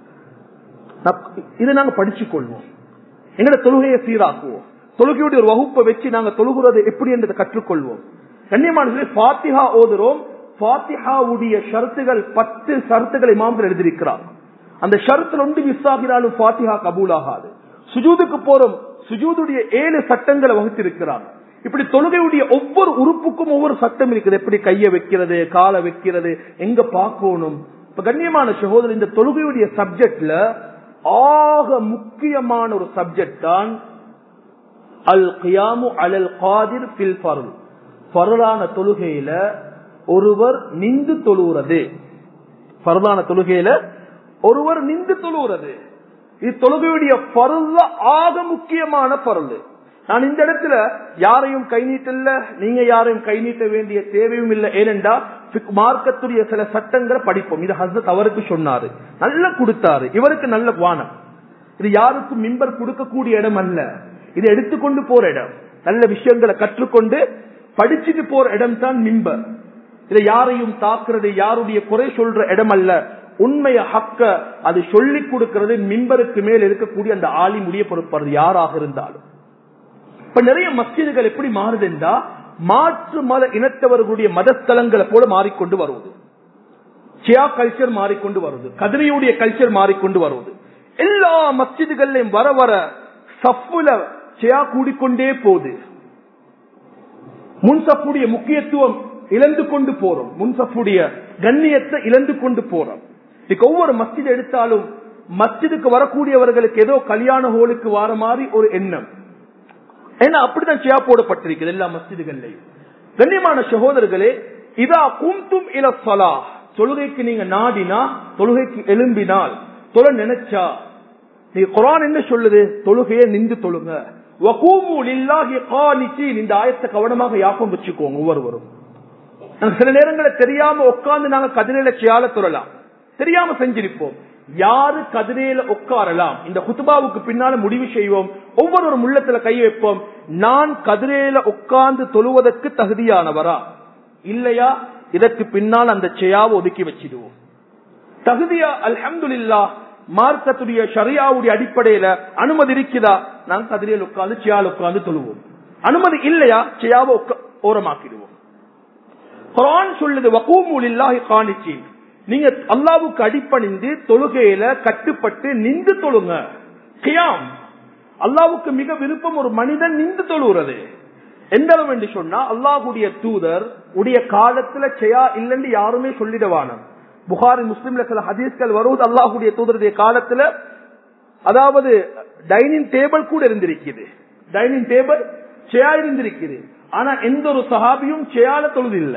இதை நாங்க படிச்சு கொள்வோம் எங்களோட தொழுகையை சீராக்குவோம் தொழுகையுடைய ஒரு வகுப்பை வச்சு நாங்க தொழுகிறது எப்படி என்றதை கற்றுக்கொள்வோம் கண்ணியமான பாத்திஹா ஓதுறோம் பாத்திஹாவுடைய ஷருத்துகள் பத்து ஷருத்துகளை இமாம்கள் எழுதியிருக்கிறார் அந்த ஷருத்துல ஒன்று மிஸ் ஆகினாலும் பாத்திஹா கபூல் ஆகாது சுஜூதுக்கு போறோம் சுஜூதுடைய ஏழு சட்டங்களை வகுத்திருக்கிறாங்க இப்படி தொழுகையுடைய ஒவ்வொரு உறுப்புக்கும் ஒவ்வொரு சட்டம் இருக்குது எப்படி கைய வைக்கிறது காலை வைக்கிறது எங்க பார்க்கணும் இப்ப கண்ணியமான சகோதரர் இந்த தொழுகையுடைய சப்ஜெக்ட்ல ஆக முக்கியமான ஒரு சப்ஜெக்ட் தான் அல் கியாமு அலல் காதிர் பில் பருள் பருளான தொழுகையில ஒருவர் நின்று தொழுகிறது பருளான தொழுகையில ஒருவர் நின்று தொழுகிறது இது தொழுகையுடைய பருள ஆக முக்கியமான பருள் நான் இந்த இடத்துல யாரையும் கை நீட்டல நீங்க யாரையும் கை நீட்ட வேண்டிய தேவையும் இல்லை ஏனென்றா மார்க்கத்துடைய சில சட்டங்களை படிப்போம் இது ஹசரத் அவருக்கு சொன்னாரு நல்ல கொடுத்தாரு இவருக்கு நல்ல வானம் இது யாருக்கும் மிம்பர் கொடுக்கக்கூடிய இடம் அல்ல இது எடுத்துக்கொண்டு போற இடம் நல்ல விஷயங்களை கற்றுக்கொண்டு படிச்சுட்டு போற இடம் தான் மிம்பர் இதை யாரையும் தாக்குறது யாருடைய குறை சொல்ற இடம் அல்ல உண்மைய ஹக்க அது சொல்லிக் கொடுக்கிறது மிம்பருக்கு மேல் இருக்கக்கூடிய அந்த ஆலிமுடைய பொறுப்பது யாராக இருந்தாலும் இப்ப நிறைய மஸ்ஜிதுகள் எப்படி மாறுதுண்டா மாற்று மத இனத்தவர்களுடைய மதஸ்தலங்களை போல மாறிக்கொண்டு வருவது சியா கல்ச்சர் மாறிக்கொண்டு வருவது கதிரையுடைய கல்ச்சர் மாறிக்கொண்டு வருவது எல்லா மஸ்ஜிதுகள்லையும் வர வர சப்புல சியா கூடிக்கொண்டே போகுது முன்சப்புடைய முக்கியத்துவம் இழந்து கொண்டு போறோம் முன்சப்புடைய கண்ணியத்தை இழந்து கொண்டு போறோம் இன்னைக்கு ஒவ்வொரு மஸ்ஜித் எடுத்தாலும் மஸ்ஜிதுக்கு வரக்கூடியவர்களுக்கு ஏதோ கல்யாண ஹோலுக்கு வர மாதிரி ஒரு எண்ணம் ஏன்னா அப்படிதான் சியா போடப்பட்டிருக்குது எல்லா மஸ்ஜிதுகள்லையும் கண்ணியமான சகோதரர்களே இதா கும்தும் இல சலா தொழுகைக்கு நீங்க நாடினா தொழுகைக்கு எழும்பினால் தொழ நினைச்சா நீ குரான் என்ன சொல்லுது தொழுகையை நின்று தொழுங்க வகூமு லில்லாஹி கானித்தீன் இந்த ஆயத்தை கவனமாக யாப்பம் வச்சுக்கோங்க ஒவ்வொருவரும் நாங்க சில நேரங்களில் தெரியாம உட்கார்ந்து நாங்க கதிரையில செய்யால தொழலாம் தெரியாம செஞ்சிருப்போம் யாரு கதிரையில உட்காரலாம் இந்த குத்துபாவுக்கு பின்னால முடிவு செய்வோம் ஒவ்வொரு முள்ளத்துல கை வைப்போம் நான் கதிரையில உட்கார்ந்து தொழுவதற்கு தகுதியானவரா இல்லையா இதற்கு பின்னால் அந்த செய்யாவை ஒதுக்கி வச்சிடுவோம் தகுதியா அல்ஹம்துலில்லா மார்க்கத்துடைய ஷரியாவுடைய அடிப்படையில அனுமதி இருக்குதா நான் கதிரையில் உட்கார்ந்து சியால் உட்கார்ந்து தொழுவோம் அனுமதி இல்லையா சியாவை ஓரமாக்கிடுவோம் குரான் சொல்லுது வகூமுலில்லாஹி காணிச்சீன் நீங்க அல்லாவுக்கு அடிப்பணிந்து தொழுகையில கட்டுப்பட்டு நின்று தொழுங்க கியாம் அல்லாவுக்கு மிக விருப்பம் ஒரு மனிதன் நின்று தொழுகிறது எந்த அளவு என்று சொன்னா அல்லாஹுடைய தூதர் உடைய காலத்துல செய்யா இல்லைன்னு யாருமே சொல்லிடவானம் புகாரி முஸ்லிம்ல சில ஹதீஸ்கள் வருவது அல்லாஹுடைய தூதருடைய காலத்துல அதாவது டைனிங் டேபிள் கூட இருந்திருக்குது டைனிங் டேபிள் சேயா இருந்திருக்குது ஆனா எந்த ஒரு சஹாபியும் சேயால தொழுது இல்ல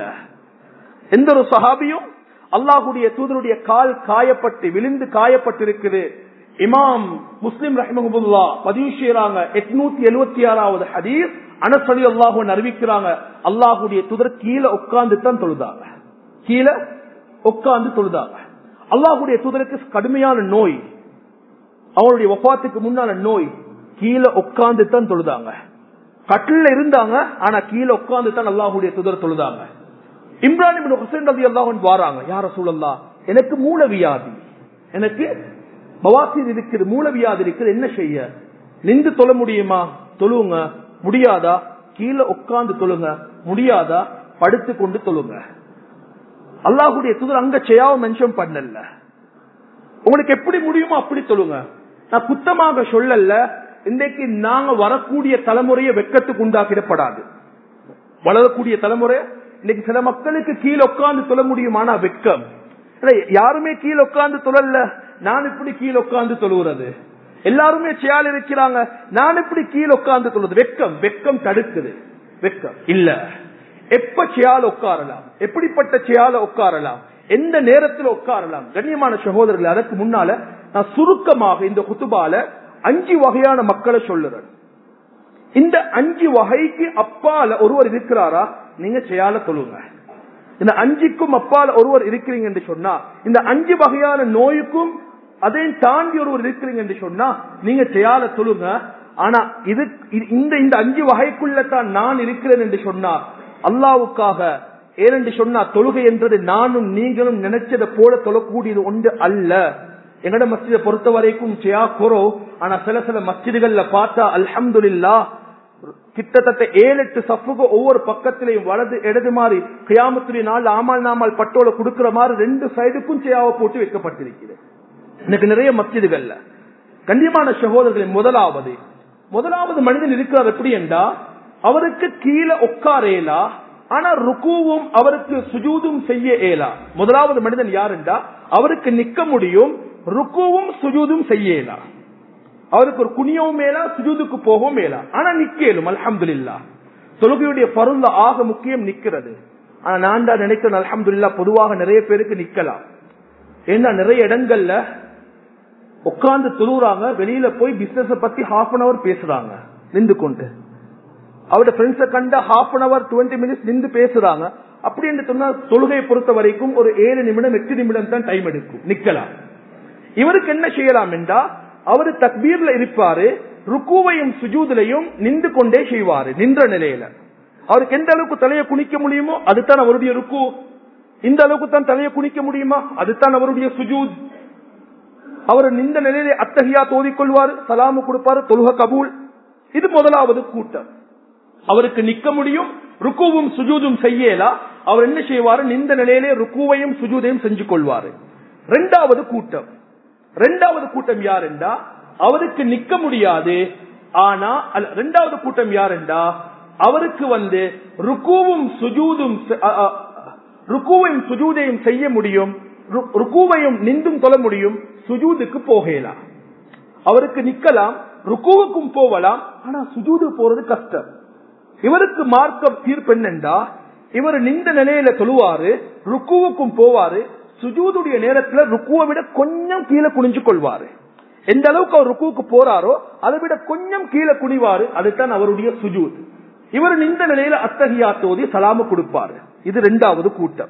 எந்த ஒரு சஹாபியும் அல்லாஹுடைய தூதருடைய கால் காயப்பட்டு விழுந்து காயப்பட்டிருக்குது இமாம் முஸ்லிம் ரஹ்மஹுல்லா பதிவு செய்யறாங்க எட்நூத்தி எழுபத்தி ஆறாவது ஹதீஸ் அனசலி அல்லாஹு அறிவிக்கிறாங்க அல்லாஹுடைய தூதர் கீழே உட்கார்ந்து தான் தொழுதாங்க கீழே உட்கார்ந்து தொழுதாங்க அல்லாஹுடைய தூதருக்கு கடுமையான நோய் அவங்களுடைய ஒப்பாத்துக்கு முன்னால நோய் கீழே உட்கார்ந்து தான் தொழுதாங்க கட்டில இருந்தாங்க ஆனா கீழே உட்கார்ந்து தான் அல்லாஹுடைய தூதர் தொழுதாங்க இம்ரான் ஹுசைன் ரவி அல்லாஹன் வாராங்க யார சூழல்லா எனக்கு மூலவியாதி எனக்கு பவாசிர் இருக்குது மூலவியாதி இருக்குது என்ன செய்ய நின்று தொழ முடியுமா தொழுவுங்க முடியாதா கீழே உட்கார்ந்து தொழுங்க முடியாதா படுத்து கொண்டு தொழுங்க அல்லாஹுடைய தூதர் அங்க செய்யாம மென்ஷன் பண்ணல உங்களுக்கு எப்படி முடியுமோ அப்படி தொழுங்க நான் குத்தமாக சொல்லல இன்றைக்கு நாங்க வரக்கூடிய தலைமுறையை வெக்கத்துக்கு உண்டாக்கிடப்படாது வளரக்கூடிய தலைமுறை இன்னைக்கு சில மக்களுக்கு கீழே உட்கார்ந்து தொழ முடியுமானா வெக்கம் யாருமே கீழே உட்கார்ந்து தொழல நான் இப்படி கீழே உட்கார்ந்து தொழுகிறது எல்லாருமே செயல் இருக்கிறாங்க நான் இப்படி கீழே உட்கார்ந்து தொழுது வெக்கம் வெக்கம் தடுக்குது வெக்கம் இல்ல எப்ப செயல் உட்காரலாம் எப்படிப்பட்ட செயல உட்காரலாம் எந்த நேரத்தில் உட்காரலாம் கண்ணியமான சகோதரர்கள் அதற்கு முன்னால நான் சுருக்கமாக இந்த குத்துபால அஞ்சு வகையான மக்களை சொல்லுறேன் இந்த அஞ்சு வகைக்கு அப்பால ஒருவர் இருக்கிறாரா நீங்க செயல தொழுங்க இந்த அஞ்சுக்கும் அப்பால ஒருவர் இருக்கிறீங்க என்று சொன்னா இந்த அஞ்சு வகையான நோய்க்கும் அதையும் தாண்டி ஒருவர் இருக்கிறீங்க என்று சொன்னா நீங்க செயல தொழுங்க ஆனா இது இந்த இந்த அஞ்சு வகைக்குள்ள தான் நான் இருக்கிறேன் என்று சொன்னா அல்லாவுக்காக ஏனென்று சொன்னா தொழுகை என்றது நானும் நீங்களும் நினைச்சதை போல தொழக்கூடியது ஒன்று அல்ல எங்கட மஸ்ஜிதை பொறுத்த வரைக்கும் செய்யா குறோ ஆனா சில சில மஸ்ஜிதுகள்ல பார்த்தா அல்ஹம்துல்லா கிட்டத்தட்ட ஏழு எட்டு சஃபுக்கு ஒவ்வொரு பக்கத்திலையும் வலது இடது மாதிரி கியாமத்துடைய நாள் ஆமால் நாமால் பட்டோல கொடுக்கிற மாதிரி ரெண்டு சைடுக்கும் செய்யாவை போட்டு வைக்கப்பட்டிருக்கிறது எனக்கு நிறைய மஸ்ஜிதுகள்ல கண்டிப்பான சகோதரர்களின் முதலாவது முதலாவது மனிதன் இருக்கிறார் எப்படி என்றா அவருக்கு கீழே உட்காரேலா ஆனா ருக்குவும் அவருக்கு சுஜூதும் செய்ய இயலா முதலாவது மனிதன் யாருண்டா அவருக்கு நிக்க முடியும் ருக்குவும் சுஜூதும் செய்யலா அவருக்கு ஒரு குனியவும் மேலா சுஜூதுக்கு போகவும் மேலா ஆனா நிக்கலும் அலமது இல்லா தொழுகையுடைய பருந்த ஆக முக்கியம் நிக்கிறது ஆனா நான் தான் நினைக்கிறேன் அலமது பொதுவாக நிறைய பேருக்கு நிக்கலாம் ஏன்னா நிறைய இடங்கள்ல உட்கார்ந்து தொழுறாங்க வெளியில போய் பிசினஸ் பத்தி ஹாஃப் அன் அவர் பேசுறாங்க நின்று கொண்டு அவரோட ஃப்ரெண்ட்ஸை கண்ட half an hour twenty minutes நின்று பேசுறாங்க அப்படி என்று சொன்னா தொழுகையை பொறுத்த வரைக்கும் ஒரு ஏழு நிமிடம் எட்டு நிமிடம் தான் டைம் எடுக்கும் நிக்கலாம் இவருக்கு என்ன செய்யலாம் என்றா அவரு தக்பீர்ல இருப்பாரு ருக்குவையும் சுஜூதிலையும் நின்று கொண்டே செய்வாரு நின்ற நிலையில அவருக்கு எந்த அளவுக்கு தலையை குனிக்க முடியுமோ அதுதான் அவருடைய ருக்கு இந்த அளவுக்கு தான் தலையை குனிக்க முடியுமா அதுதான் அவருடைய சுஜூத் அவர் நின்ற நிலையிலே அத்தகையா தோதிக்கொள்வார் சலாமு கொடுப்பாரு தொழுக கபூல் இது முதலாவது கூட்டம் அவருக்கு நிக்க முடியும் ருக்குவும் சுஜூதும் செய்யலா அவர் என்ன செய்வாரு நின்ற நிலையிலே ருக்குவையும் சுஜூதையும் செஞ்சு கொள்வாரு ரெண்டாவது கூட்டம் ரெண்டாவது கூட்டம் யார் என்றா அவருக்கு நிக்க முடியாது ஆனா ரெண்டாவது கூட்டம் யார் என்றா அவருக்கு வந்து ருக்குவும் சுஜூதும் ருக்குவையும் சுஜூதையும் செய்ய முடியும் ரு- ருக்குவையும் நின்றும் தொழ முடியும் சுஜூதுக்கு போகலாம் அவருக்கு நிக்கலாம் ருக்குவுக்கும் போகலாம் ஆனா சுஜூது போறது கஷ்டம் இவருக்கு மார்க்கம் தீர்ப்பு என்னண்டா இவர் நின்ற நிலையில தொழுவாரு ருக்குவுக்கும் போவாரு சுஜூதுடைய நேரத்துல ருக்குவை விட கொஞ்சம் கீழே குனிஞ்சு கொள்வாரு எந்த அளவுக்கு அவர் ருக்குவுக்கு போறாரோ அதை விட கொஞ்சம் கீழே குனிவாரு அதுதான் அவருடைய சுஜூத் இவர் நின்ற நிலையில அத்தகையா தோதி சலாமு கொடுப்பாரு இது ரெண்டாவது கூட்டம்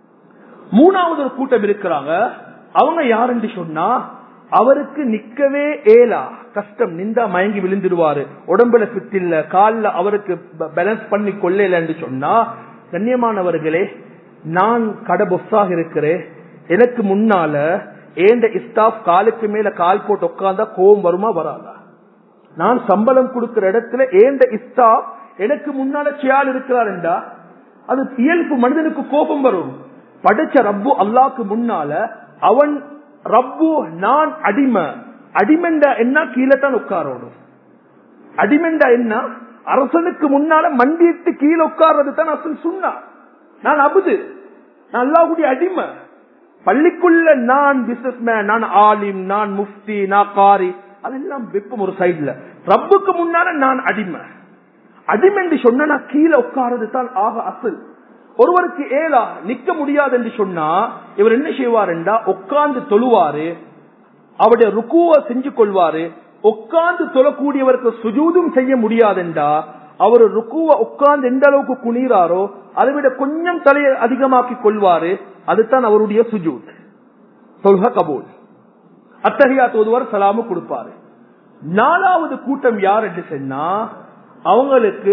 மூணாவது ஒரு கூட்டம் இருக்கிறாங்க அவங்க யாருன்னு சொன்னா அவருக்கு நிக்கவே ஏலா கஷ்டம் நின்றா மயங்கி விழுந்துடுவாரு உடம்புல பித்தில்ல கால்ல அவருக்கு பேலன்ஸ் பண்ணி கொள்ளலன்னு சொன்னா கண்ணியமானவர்களே நான் கடை பொஸ்ஸாக இருக்கிறேன் எனக்கு முன்னால ஏண்ட ஸ்டாஃப் காலுக்கு மேல கால் போட்டு உட்கார்ந்தா கோவம் வருமா வராதா நான் சம்பளம் கொடுக்கிற இடத்துல ஏண்ட ஸ்டாஃப் எனக்கு முன்னால சியால் இருக்கிறாருண்டா அது இயல்பு மனிதனுக்கு கோபம் வரும் படிச்ச ரப்பு அல்லாக்கு முன்னால அவன் ரப்பு நான் அடிமை அடிமெண்டா என்ன கீழே தான் உட்காரணும் அடிமெண்டா என்ன அரசனுக்கு முன்னால மண்டிட்டு கீழே உட்கார்றது தான் அசல் சொன்னா நான் அபுது நான் அல்லாஹ்வுடைய அடிமை பள்ளிக்குள்ள நான் பிசினஸ் மேன் நான் ஆலிம் நான் முஃப்தி நான் காரி அதெல்லாம் வெப்பம் ஒரு சைடுல ரப்புக்கு முன்னால நான் அடிமை அடிமை என்று சொன்னா நான் கீழே உட்கார்றது தான் ஆக அசல் ஒருவருக்கு ஏலா நிக்க முடியாது என்று சொன்னா இவர் என்ன செய்வார் என்றா உட்கார்ந்து தொழுவாரு அவருடைய ருக்குவ செஞ்சு கொள்வாரு உட்கார்ந்து தொழக்கூடியவருக்கு சுஜூதும் செய்ய முடியாதென்றா அவர் ருக்குவ உட்கார்ந்து எந்த அளவுக்கு குனிறாரோ அதை விட கொஞ்சம் தலையை அதிகமாக்கி கொள்வாரு அதுதான் அவருடைய சுஜூத் தொல்க கபூல் அத்தகையா தோதுவார் சலாமு கொடுப்பாரு நாலாவது கூட்டம் யார் என்று சொன்னா அவங்களுக்கு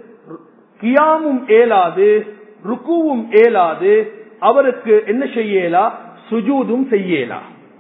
கியாமும் ஏலாது ருக்குவும் ஏலாது அவருக்கு என்ன செய்யலா சுஜூதும் செய்யலா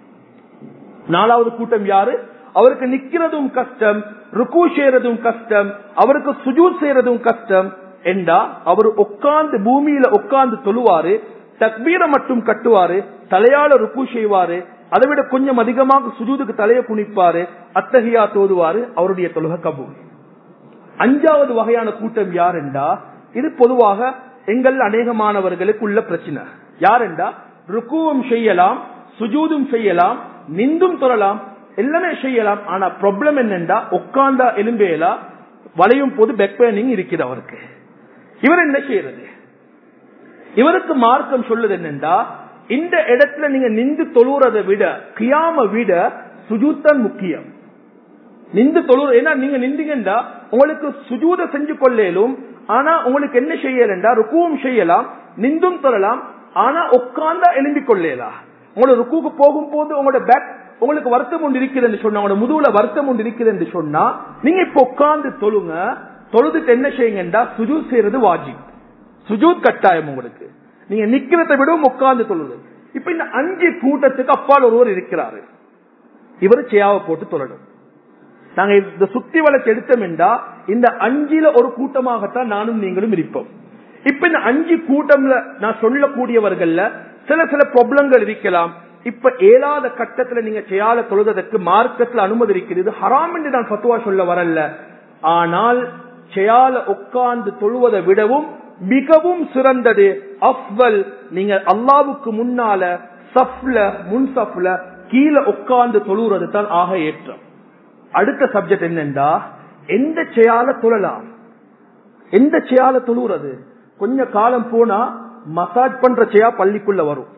நாலாவது கூட்டம் யாரு அவருக்கு நிக்கிறதும் கஷ்டம் ருக்கு செய்யறதும் கஷ்டம் அவருக்கு சுஜூத் செய்யறதும் கஷ்டம் என்றா அவர் உட்கார்ந்து பூமியில உட்கார்ந்து தொழுவாரு தக்பீரை மட்டும் கட்டுவாரு தலையால ருக்கு செய்வாரு அதை விட கொஞ்சம் அதிகமாக சுஜூதுக்கு தலையை குனிப்பாரு அத்தகையா தோதுவாரு அவருடைய தொழுக கபூல் அஞ்சாவது வகையான கூட்டம் யார் என்றா இது பொதுவாக எங்கள் அநேகமானவர்களுக்கு உள்ள பிரச்சனை யார் என்றா ருக்குவும் செய்யலாம் சுஜூதும் செய்யலாம் நிந்தும் தொழலாம் எல்லாமே செய்யலாம் ஆனா ப்ராப்ளம் என்னண்டா உட்கார்ந்தா எலும்பேலா வளையும் போது பேக் பெயினிங் இருக்குது அவருக்கு இவர் என்ன செய்யறது இவருக்கு மார்க்கம் சொல்லுது என்னண்டா இந்த இடத்துல நீங்க நின்று தொழுறதை விட கியாம விட சுஜூத்தான் முக்கியம் நின்று தொழுற ஏன்னா நீங்க நின்றீங்கண்டா உங்களுக்கு சுஜூத செஞ்சு கொள்ளேலும் ஆனா உங்களுக்கு என்ன செய்யலண்டா ருக்குவும் செய்யலாம் நிந்தும் தொழலாம் ஆனா உட்கார்ந்தா எழும்பிக் கொள்ளலாம் உங்களோட ருக்குக்கு போகும் போது உங்களோட பேக் உங்களுக்கு வருத்தம் ஒன்று இருக்குது என்று சொன்னா உங்களோட முதுகுல வருத்தம் ஒன்று இருக்குது என்று சொன்னா நீங்க இப்ப உட்கார்ந்து தொழுங்க தொழுதுட்டு என்ன செய்யுங்கண்டா சுஜூத் செய்யறது வாஜிப் சுஜூத் கட்டாயம் உங்களுக்கு நீங்க நிக்கிறத விடவும் உட்கார்ந்து தொழுது இப்ப இந்த அஞ்சு கூட்டத்துக்கு அப்பால் ஒருவர் இருக்கிறாரு இவர் சேயாவை போட்டு தொழணும் நாங்க இந்த சுத்தி வளர்ச்சி எடுத்தோம் என்றா இந்த அஞ்சில ஒரு கூட்டமாகத்தான் நானும் நீங்களும் இருப்போம் இப்ப இந்த அஞ்சு கூட்டம்ல நான் சொல்லக்கூடியவர்கள்ல சில சில ப்ராப்ளங்கள் இருக்கலாம் இப்ப ஏழாத கட்டத்துல நீங்க செய்யாத தொழுதற்கு மார்க்கத்துல அனுமதி இருக்கிறது ஹராம் என்று நான் பத்துவா சொல்ல வரல ஆனால் செய்யால உட்கார்ந்து தொழுவதை விடவும் மிகவும் சிறந்தது அஃவல் நீங்க அல்லாவுக்கு முன்னால சஃப்ல முன் சஃப்ல கீழே உட்கார்ந்து தொழுறது தான் ஆக ஏற்றம் அடுத்த சப்ஜெக்ட் என்னண்டா எந்த செயல தொழலாம் எந்த செயல தொழுறது கொஞ்ச காலம் போனா மசாஜ் பண்ற செயா பள்ளிக்குள்ள வரும்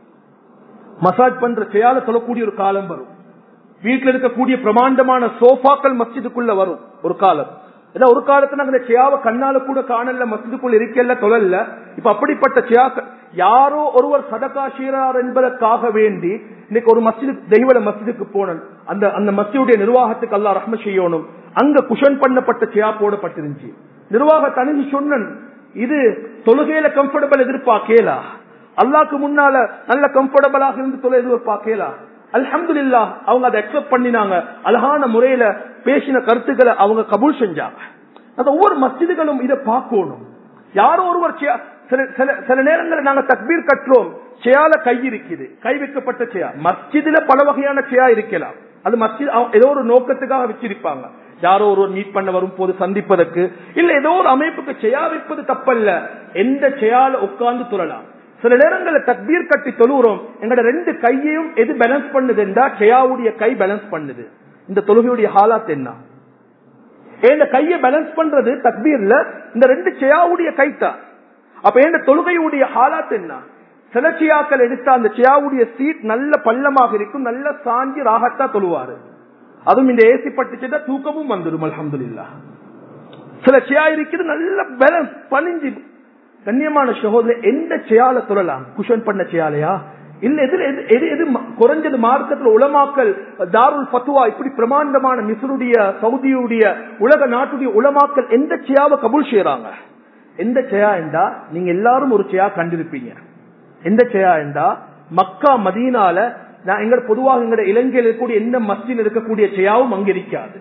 மசாஜ் பண்ற செயல தொழக்கூடிய ஒரு காலம் வரும் வீட்டில் இருக்கக்கூடிய பிரமாண்டமான சோஃபாக்கள் மஸ்ஜிதுக்குள்ள வரும் ஒரு காலம் ஏன்னா ஒரு காலத்துல அந்த சியாவை கண்ணால கூட காணல மஸ்ஜிதுக்குள்ள இருக்கல தொழல இப்ப அப்படிப்பட்ட சியா யாரோ ஒருவர் சதகா செய்யறார் என்பதற்காக வேண்டி இன்னைக்கு ஒரு மஸ்ஜிது தெய்வல மஸ்ஜிதுக்கு போனேன் அந்த அந்த மஸ்ஜிதுடைய நிர்வாகத்துக்கு அல்லா ரஹ்ம செய்யணும் அங்க குஷன் பண்ணப்பட்ட சியா போடப்பட்டிருந்துச்சு நிர்வாக தனிஞ்சு சொன்னன் இது தொழுகையில கம்ஃபர்டபிள் எதிர்பார்க்கலா அல்லாக்கு முன்னால நல்ல கம்ஃபர்டபிளாக இருந்து தொலை எதிர்பார்க்கலா அல்ஹம்துல்லா அவங்க அதை அக்செப்ட் பண்ணினாங்க அழகான முறையில பேசின கருத்துக்களை அவங்க கபூல் செஞ்சாங்க அந்த ஒவ்வொரு மஸ்ஜிதுகளும் இதை பார்க்கணும் யாரோ ஒருவர் சில நேரங்களில் நாங்க தக்பீர் கட்டுறோம் செயல கை இருக்குது கை வைக்கப்பட்ட செயா மஸ்ஜிதுல பல வகையான செயா இருக்கலாம் அது மஸ்ஜித் ஏதோ ஒரு நோக்கத்துக்காக வச்சிருப்பாங்க யாரோ ஒருவர் மீட் பண்ண வரும் போது சந்திப்பதற்கு இல்ல ஏதோ ஒரு அமைப்புக்கு செயா வைப்பது தப்பல்ல எந்த செயால உட்கார்ந்து துறலாம் சில நேரங்களில் தக்பீர் கட்டி தொழுகிறோம் எங்களோட ரெண்டு கையையும் எது பேலன்ஸ் பண்ணுது என்றா செயாவுடைய கை பேலன்ஸ் பண்ணுது இந்த தொழுகையுடைய ஹாலாத் என்ன இந்த கையை பேலன்ஸ் பண்றது தக்பீர்ல இந்த ரெண்டு செயாவுடைய கைத்தான் அப்ப இந்த தொழுகையுடைய ஹாலாத் என்ன சில சியாக்கள் எடுத்த அந்த சியாவுடைய சீட் நல்ல பள்ளமாக இருக்கும் நல்ல சாஞ்சி ராகத்தா தொழுவாரு அதுவும் இந்த ஏசி பட்டுச்சுட்டா தூக்கமும் வந்துடும் அலமதுல்லா சில சியா இருக்குது நல்ல பேலன்ஸ் பணிஞ்சு கண்ணியமான சகோதரி எந்த சியால சொல்லலாம் குஷன் பண்ண சியாலையா இல்ல எது எது எது எது குறைஞ்சது மார்க்கத்தில் உலமாக்கல் தாருல் பத்துவா இப்படி பிரமாண்டமான மிஸ்ருடைய சவுதியுடைய உலக நாட்டுடைய உலமாக்கல் எந்த சியாவை கபூல் செய்யறாங்க எந்த செயா என்றா நீங்க எல்லாரும் ஒரு செயா கண்டிருப்பீங்க எந்த செயா என்றா மக்கா மதீனால நான் எங்க பொதுவாக எங்க இலங்கையில் இருக்கக்கூடிய எந்த மஸ்ஜில் இருக்கக்கூடிய செயாவும் அங்க இருக்காது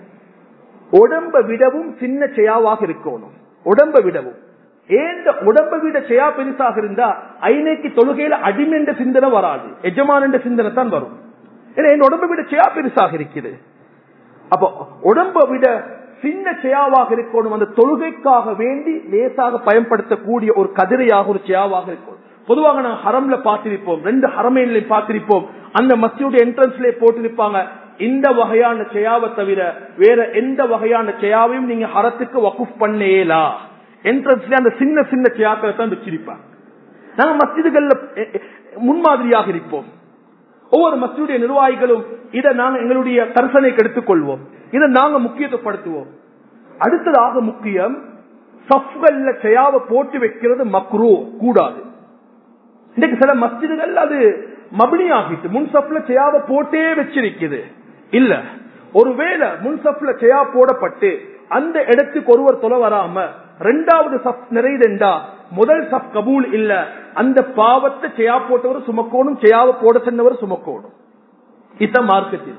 உடம்ப விடவும் சின்ன செயாவாக இருக்கணும் உடம்ப விடவும் ஏந்த உடம்ப விட செயா பெருசாக இருந்தா ஐநேக்கு தொழுகையில அடிமை என்ற சிந்தனை வராது எஜமான என்ற சிந்தனை தான் வரும் ஏன்னா என் உடம்ப விட செயா பெருசாக இருக்குது அப்போ உடம்ப விட சின்ன செயாவாக இருக்கணும் அந்த தொழுகைக்காக வேண்டி லேசாக பயன்படுத்தக்கூடிய ஒரு கதிரையாக ஒரு செயாவாக இருக்கணும் பொதுவாக நாங்கள் ஹரம்ல பார்த்திருப்போம் ரெண்டு ஹரமையிலையும் பார்த்திருப்போம் அந்த மசியுடைய என்ட்ரன்ஸ்ல போட்டிருப்பாங்க இந்த வகையான செயாவை தவிர வேற எந்த வகையான செயாவையும் நீங்க ஹரத்துக்கு வகுப் பண்ணேலா என்ட்ரன்ஸ்ல அந்த சின்ன சின்ன செயாக்களை தான் வச்சிருப்பாங்க நாங்க மஸ்ஜிதுகள்ல முன்மாதிரியாக இருப்போம் ஒவ்வொரு மஸ்ஜிடைய நிர்வாகிகளும் இதை நாங்க எங்களுடைய கருசனைக்கு எடுத்துக் கொள்வோம் இதை நாங்க முக்கியத்துவப்படுத்துவோம் அடுத்ததாக முக்கியம் சஃப்கள்ல செயாவை போட்டு வைக்கிறது மக்ரூ கூடாது இன்னைக்கு சில மஸ்ஜிதுகள் அது மபினி ஆகிட்டு முன்சப்ல செயாவை போட்டே வச்சிருக்குது இல்ல ஒருவேளை முன்சப்ல செயா போடப்பட்டு அந்த இடத்துக்கு ஒருவர் தொலை வராம ரெண்டாவது சப் நிறைதெண்டா முதல் சப் கபூல் இல்ல அந்த பாவத்தை செயா போட்டவர் சுமக்கோணும் செயாவை போட சென்றவர் சுமக்கோணும் இதான் மார்க்கத்தில்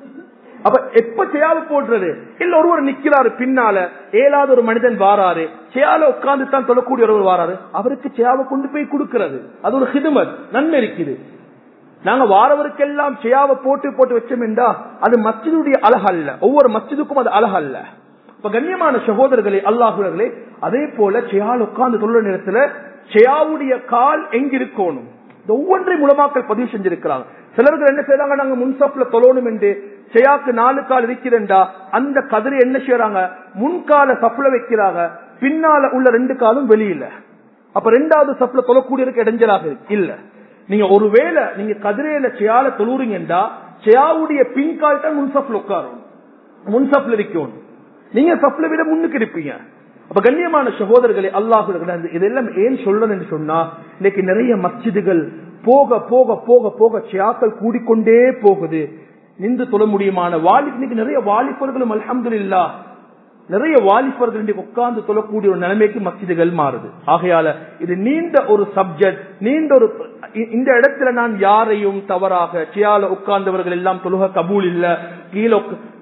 அப்ப எப்ப செயாவை போடுறது இல்ல ஒருவர் நிக்கிறாரு பின்னால ஏழாவது ஒரு மனிதன் வாராரு செயால உட்கார்ந்து தான் தொழக்கூடிய ஒருவர் வாராரு அவருக்கு செயாவை கொண்டு போய் கொடுக்கிறது அது ஒரு ஹிதுமத் நன்மை இருக்குது நாங்க வாரவருக்கெல்லாம் செயாவை போட்டு போட்டு வச்சோம்டா அது மஸ்ஜிதுடைய அழகல்ல ஒவ்வொரு மஸ்ஜிதுக்கும் அது அழகல்ல இப்ப கண்ணியமான சகோதரர்களே அல்லாஹர்களே அதே போல செயால் உட்கார்ந்து தொழுற நேரத்துல செயாவுடைய கால் எங்க இருக்கணும் இந்த ஒவ்வொன்றை மூலமாக்கள் பதிவு செஞ்சிருக்கிறாங்க சிலர்கள் என்ன செய்யறாங்க நாங்க முன்சப்ல தொழணும் என்று செயாக்கு நாலு கால் இருக்கிறண்டா அந்த கதிரை என்ன செய்யறாங்க முன்கால சப்ல வைக்கிறாங்க பின்னால உள்ள ரெண்டு காலும் வெளியில அப்ப ரெண்டாவது சப்ல தொழக்கூடியதுக்கு இடைஞ்சலாக இருக்கு இல்ல நீங்க ஒருவேளை நீங்க கதிரையில செயால தொழுறீங்கடா செயாவுடைய பின்கால் தான் முன்சப்ல உட்காரும் முன்சப்ல இருக்கணும் நீங்க சப்ல விட முன்னுக்கு இருப்பீங்க அப்ப கண்ணியமான சகோதரர்களே அல்லாஹு இதெல்லாம் ஏன் சொல்லணும் என்று சொன்னா இன்னைக்கு நிறைய மஸ்ஜிதுகள் போக போக போக போக சியாக்கள் கூடிக்கொண்டே போகுது நின்று தொழ முடியுமான வாலி இன்னைக்கு நிறைய வாலிபர்களும் அலமது இல்லா நிறைய வாலிபர்கள் இன்றைக்கு உட்கார்ந்து தொழக்கூடிய ஒரு நிலைமைக்கு மஸ்ஜிதுகள் மாறுது ஆகையால இது நீண்ட ஒரு சப்ஜெக்ட் நீண்ட ஒரு இந்த இடத்துல நான் யாரையும் தவறாக சியால உட்கார்ந்தவர்கள் எல்லாம் தொழுக கபூல் இல்ல கீழே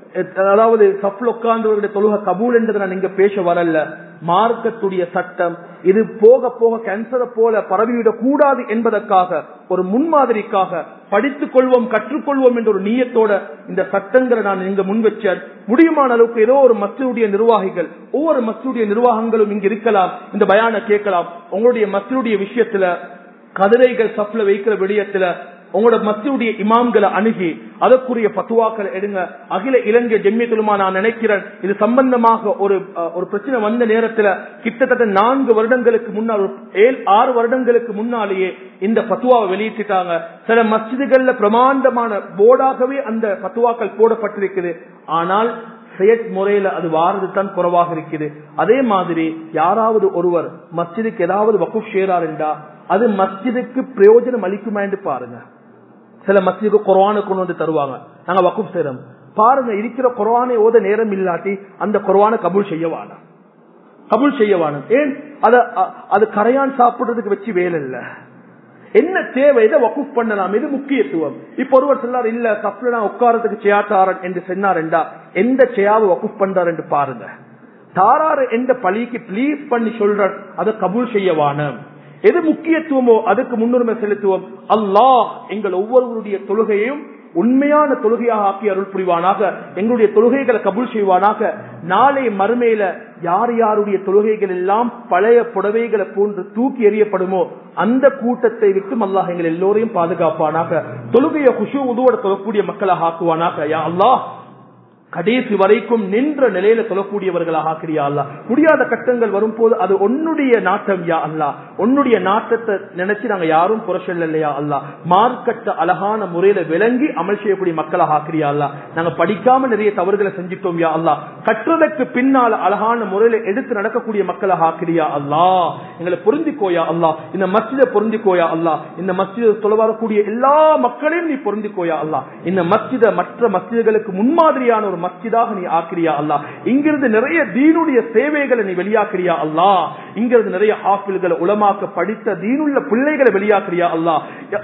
அதாவது சப்ல உட்கார்ந்தவர்களுடைய தொழுக கபூல் என்றதை நான் இங்க பேச வரல மார்க்கத்துடைய சட்டம் இது போக போக கேன்சரை போல பரவிவிடக் கூடாது என்பதற்காக ஒரு முன்மாதிரிக்காக படித்துக் கொள்வோம் கற்றுக்கொள்வோம் என்ற ஒரு நீயத்தோட இந்த சட்டங்களை நான் இங்க முன் வச்சேன் முடியுமான அளவுக்கு ஏதோ ஒரு மஸ்ஜிதுடைய நிர்வாகிகள் ஒவ்வொரு மஸ்ஜிதுடைய நிர்வாகங்களும் இங்க இருக்கலாம் இந்த பயான கேட்கலாம் உங்களுடைய மஸ்ஜிதுடைய விஷயத்துல கதிரைகள் சப்ல வைக்கிற விடயத்துல உங்களோட மத்தியுடைய இமாம்களை அணுகி அதற்குரிய பத்துவாக்களை எடுங்க அகில இலங்கை ஜெம்மியத்துலுமா நான் நினைக்கிறேன் இது சம்பந்தமாக ஒரு ஒரு பிரச்சனை வந்த நேரத்துல கிட்டத்தட்ட நான்கு வருடங்களுக்கு முன்னால் ஏழு ஆறு வருடங்களுக்கு முன்னாலேயே இந்த பத்துவாவை வெளியிட்டுட்டாங்க சில மஸ்ஜிதுகள்ல பிரமாண்டமான போர்டாகவே அந்த பத்துவாக்கள் போடப்பட்டிருக்குது ஆனால் செயற் முறையில அது வாரது தான் குறைவாக இருக்குது அதே மாதிரி யாராவது ஒருவர் மஸ்ஜிதுக்கு ஏதாவது வகுப் ஷேரார் என்றா அது மஸ்ஜிதுக்கு பிரயோஜனம் அளிக்குமா என்று பாருங்க சில மஸ்ஜிதுக்கு குரானு கொண்டு வந்து தருவாங்க நாங்க வகுப் செய்யறோம் பாருங்க இருக்கிற குரானை ஓத நேரம் இல்லாட்டி அந்த குரானை கபூல் செய்யவான கபூல் செய்யவான ஏன் அத அது கரையான் சாப்பிடுறதுக்கு வச்சு வேலை இல்ல என்ன தேவை இதை வகுப் பண்ணலாம் இது முக்கியத்துவம் இப்ப ஒருவர் சொல்லார் இல்ல சப்ல நான் உட்காரத்துக்கு செய்யாட்டாரன் என்று சொன்னார்டா எந்த செய்யாவை வகுப் பண்றார் என்று பாருங்க தாராறு எந்த பழிக்கு பிளீஸ் பண்ணி சொல்றார் அதை கபூல் செய்யவான எது முக்கியத்துவமோ அதுக்கு முன்னுரிமை செலுத்துவோம் அல்லாஹ் எங்கள் ஒவ்வொருவருடைய தொழுகையும் உண்மையான தொழுகையாக ஆக்கி அருள் புரிவானாக எங்களுடைய தொழுகைகளை கபூல் செய்வானாக நாளை மறுமையில யார் யாருடைய தொழுகைகள் எல்லாம் பழைய புடவைகளை போன்று தூக்கி எறியப்படுமோ அந்த கூட்டத்தை விட்டு அல்லாஹ் எங்கள் எல்லோரையும் பாதுகாப்பானாக தொழுகையை குஷு உதுவோட தொழக்கூடிய மக்களாக ஆக்குவானாக யா அல்லாஹ் கடைசி வரைக்கும் நின்ற நிலையில சொல்லக்கூடியவர்களாக ஆக்கிறியா அல்லா முடியாத கட்டங்கள் வரும்போது அது உன்னுடைய நாட்டம் யா அல்லா உன்னுடைய நாட்டத்தை நினைச்சு நாங்க யாரும் புரஷல் இல்லையா அல்லா மார்க்கட்ட அழகான முறையில விளங்கி அமல் செய்யக்கூடிய மக்களாக ஆக்கிறியா அல்லா நாங்க படிக்காம நிறைய தவறுகளை செஞ்சிட்டோம் யா அல்லா கற்றதற்கு பின்னால் அழகான முறையில எடுத்து நடக்கக்கூடிய மக்களாக ஆக்கிறியா அல்லா எங்களை பொருந்திக்கோயா அல்லா இந்த மஸ்ஜித பொருந்திக்கோயா அல்லா இந்த மஸ்ஜித சொல்ல வரக்கூடிய எல்லா மக்களையும் நீ பொருந்திக்கோயா அல்லா இந்த மஸ்ஜித மற்ற மஸ்ஜிதுகளுக்கு முன்மாதிரியான ஒரு மஸ்ஜிதாக நீ ஆக்கிரியா அல்லா இங்கிருந்து நிறைய தீனுடைய சேவைகளை நீ வெளியாக்குறியா அல்லா இங்கிருந்து நிறைய ஹாஃபில்களை உலமாக்க படித்த தீனுள்ள பிள்ளைகளை வெளியாக்குறியா அல்லா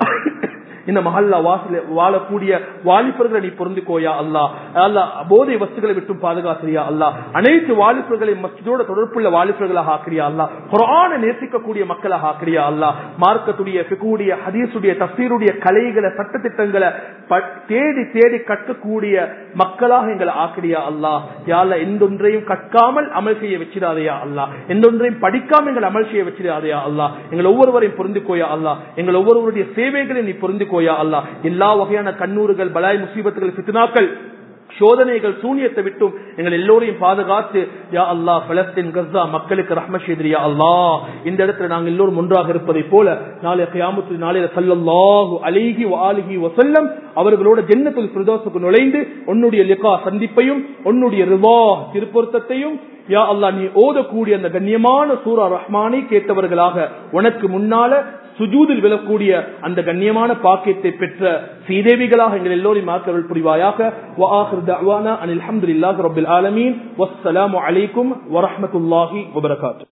இந்த மஹல்லா வாசில வாழக்கூடிய வாலிபர்களை நீ பொருந்துக்கோயா அல்லா அல்லா போதை வஸ்துகளை விட்டும் பாதுகாக்கிறியா அல்லா அனைத்து வாலிபர்களையும் மஸ்ஜிதோட தொடர்புள்ள வாலிபர்களாக ஆக்கிறியா அல்லா குரான நேசிக்கக்கூடிய மக்களாக ஆக்கிறியா அல்லா மார்க்கத்துடைய பிகுடைய ஹதீசுடைய தஃசீருடைய கலைகளை சட்டத்திட்டங்களை தேடி தேடி கற்கக்கூடிய மக்களாக எங்களை ஆக்கிறியா அல்லா யாழ்ல எந்தொன்றையும் கற்காமல் அமல் செய்ய வச்சிடாதையா அல்லா எந்தொன்றையும் படிக்காம எங்களை அமல் செய்ய வச்சிடாதையா அல்லா எங்கள் ஒவ்வொருவரையும் பொருந்துக்கோயா அல்லா எங்கள் ஒவ்வொருவருடைய சேவைகளை நீ பொருந்துக்கோயா அல்லா எல்லா வகையான கண்ணூறுகள் பலாய் முசீபத்துகள் பித்னாக்கள் சோதனைகள் சூனியத்தை விட்டும் எங்கள் எல்லோரையும் பாதுகாத்து யா அல்லா பலஸ்தீன் கஸ்ஸா மக்களுக்கு ரஹ்ம செய்தியா அல்லா இந்த இடத்துல நாங்கள் எல்லோரும் ஒன்றாக இருப்பதை போல நாளைய கியாமத்து நாளைய சல்லல்லாஹு அலிஹி வாலிஹி வசல்லம் அவர்களோட ஜென்னத்துல் பிரதோசுக்கு நுழைந்து உன்னுடைய லிகா சந்திப்பையும் உன்னுடைய ரிவா திருப்பொருத்தத்தையும் யா அல்லா நீ ஓதக்கூடிய அந்த கண்ணியமான சூரா ரஹ்மானை கேட்டவர்களாக உனக்கு முன்னால சுஜூதில் விழக்கூடிய அந்த கண்ணியமான பாக்கியத்தை பெற்ற சீதேவிகளாக எங்கள் எல்லோரையும் மாற்றவர்கள் புரிவாயாக அனில் அஹமதுல்லாஹி ரபில் ஆலமீன் வஸ்ஸலாமு அலைக்கும் வரஹமத்துல்லாஹி வபரகாத்து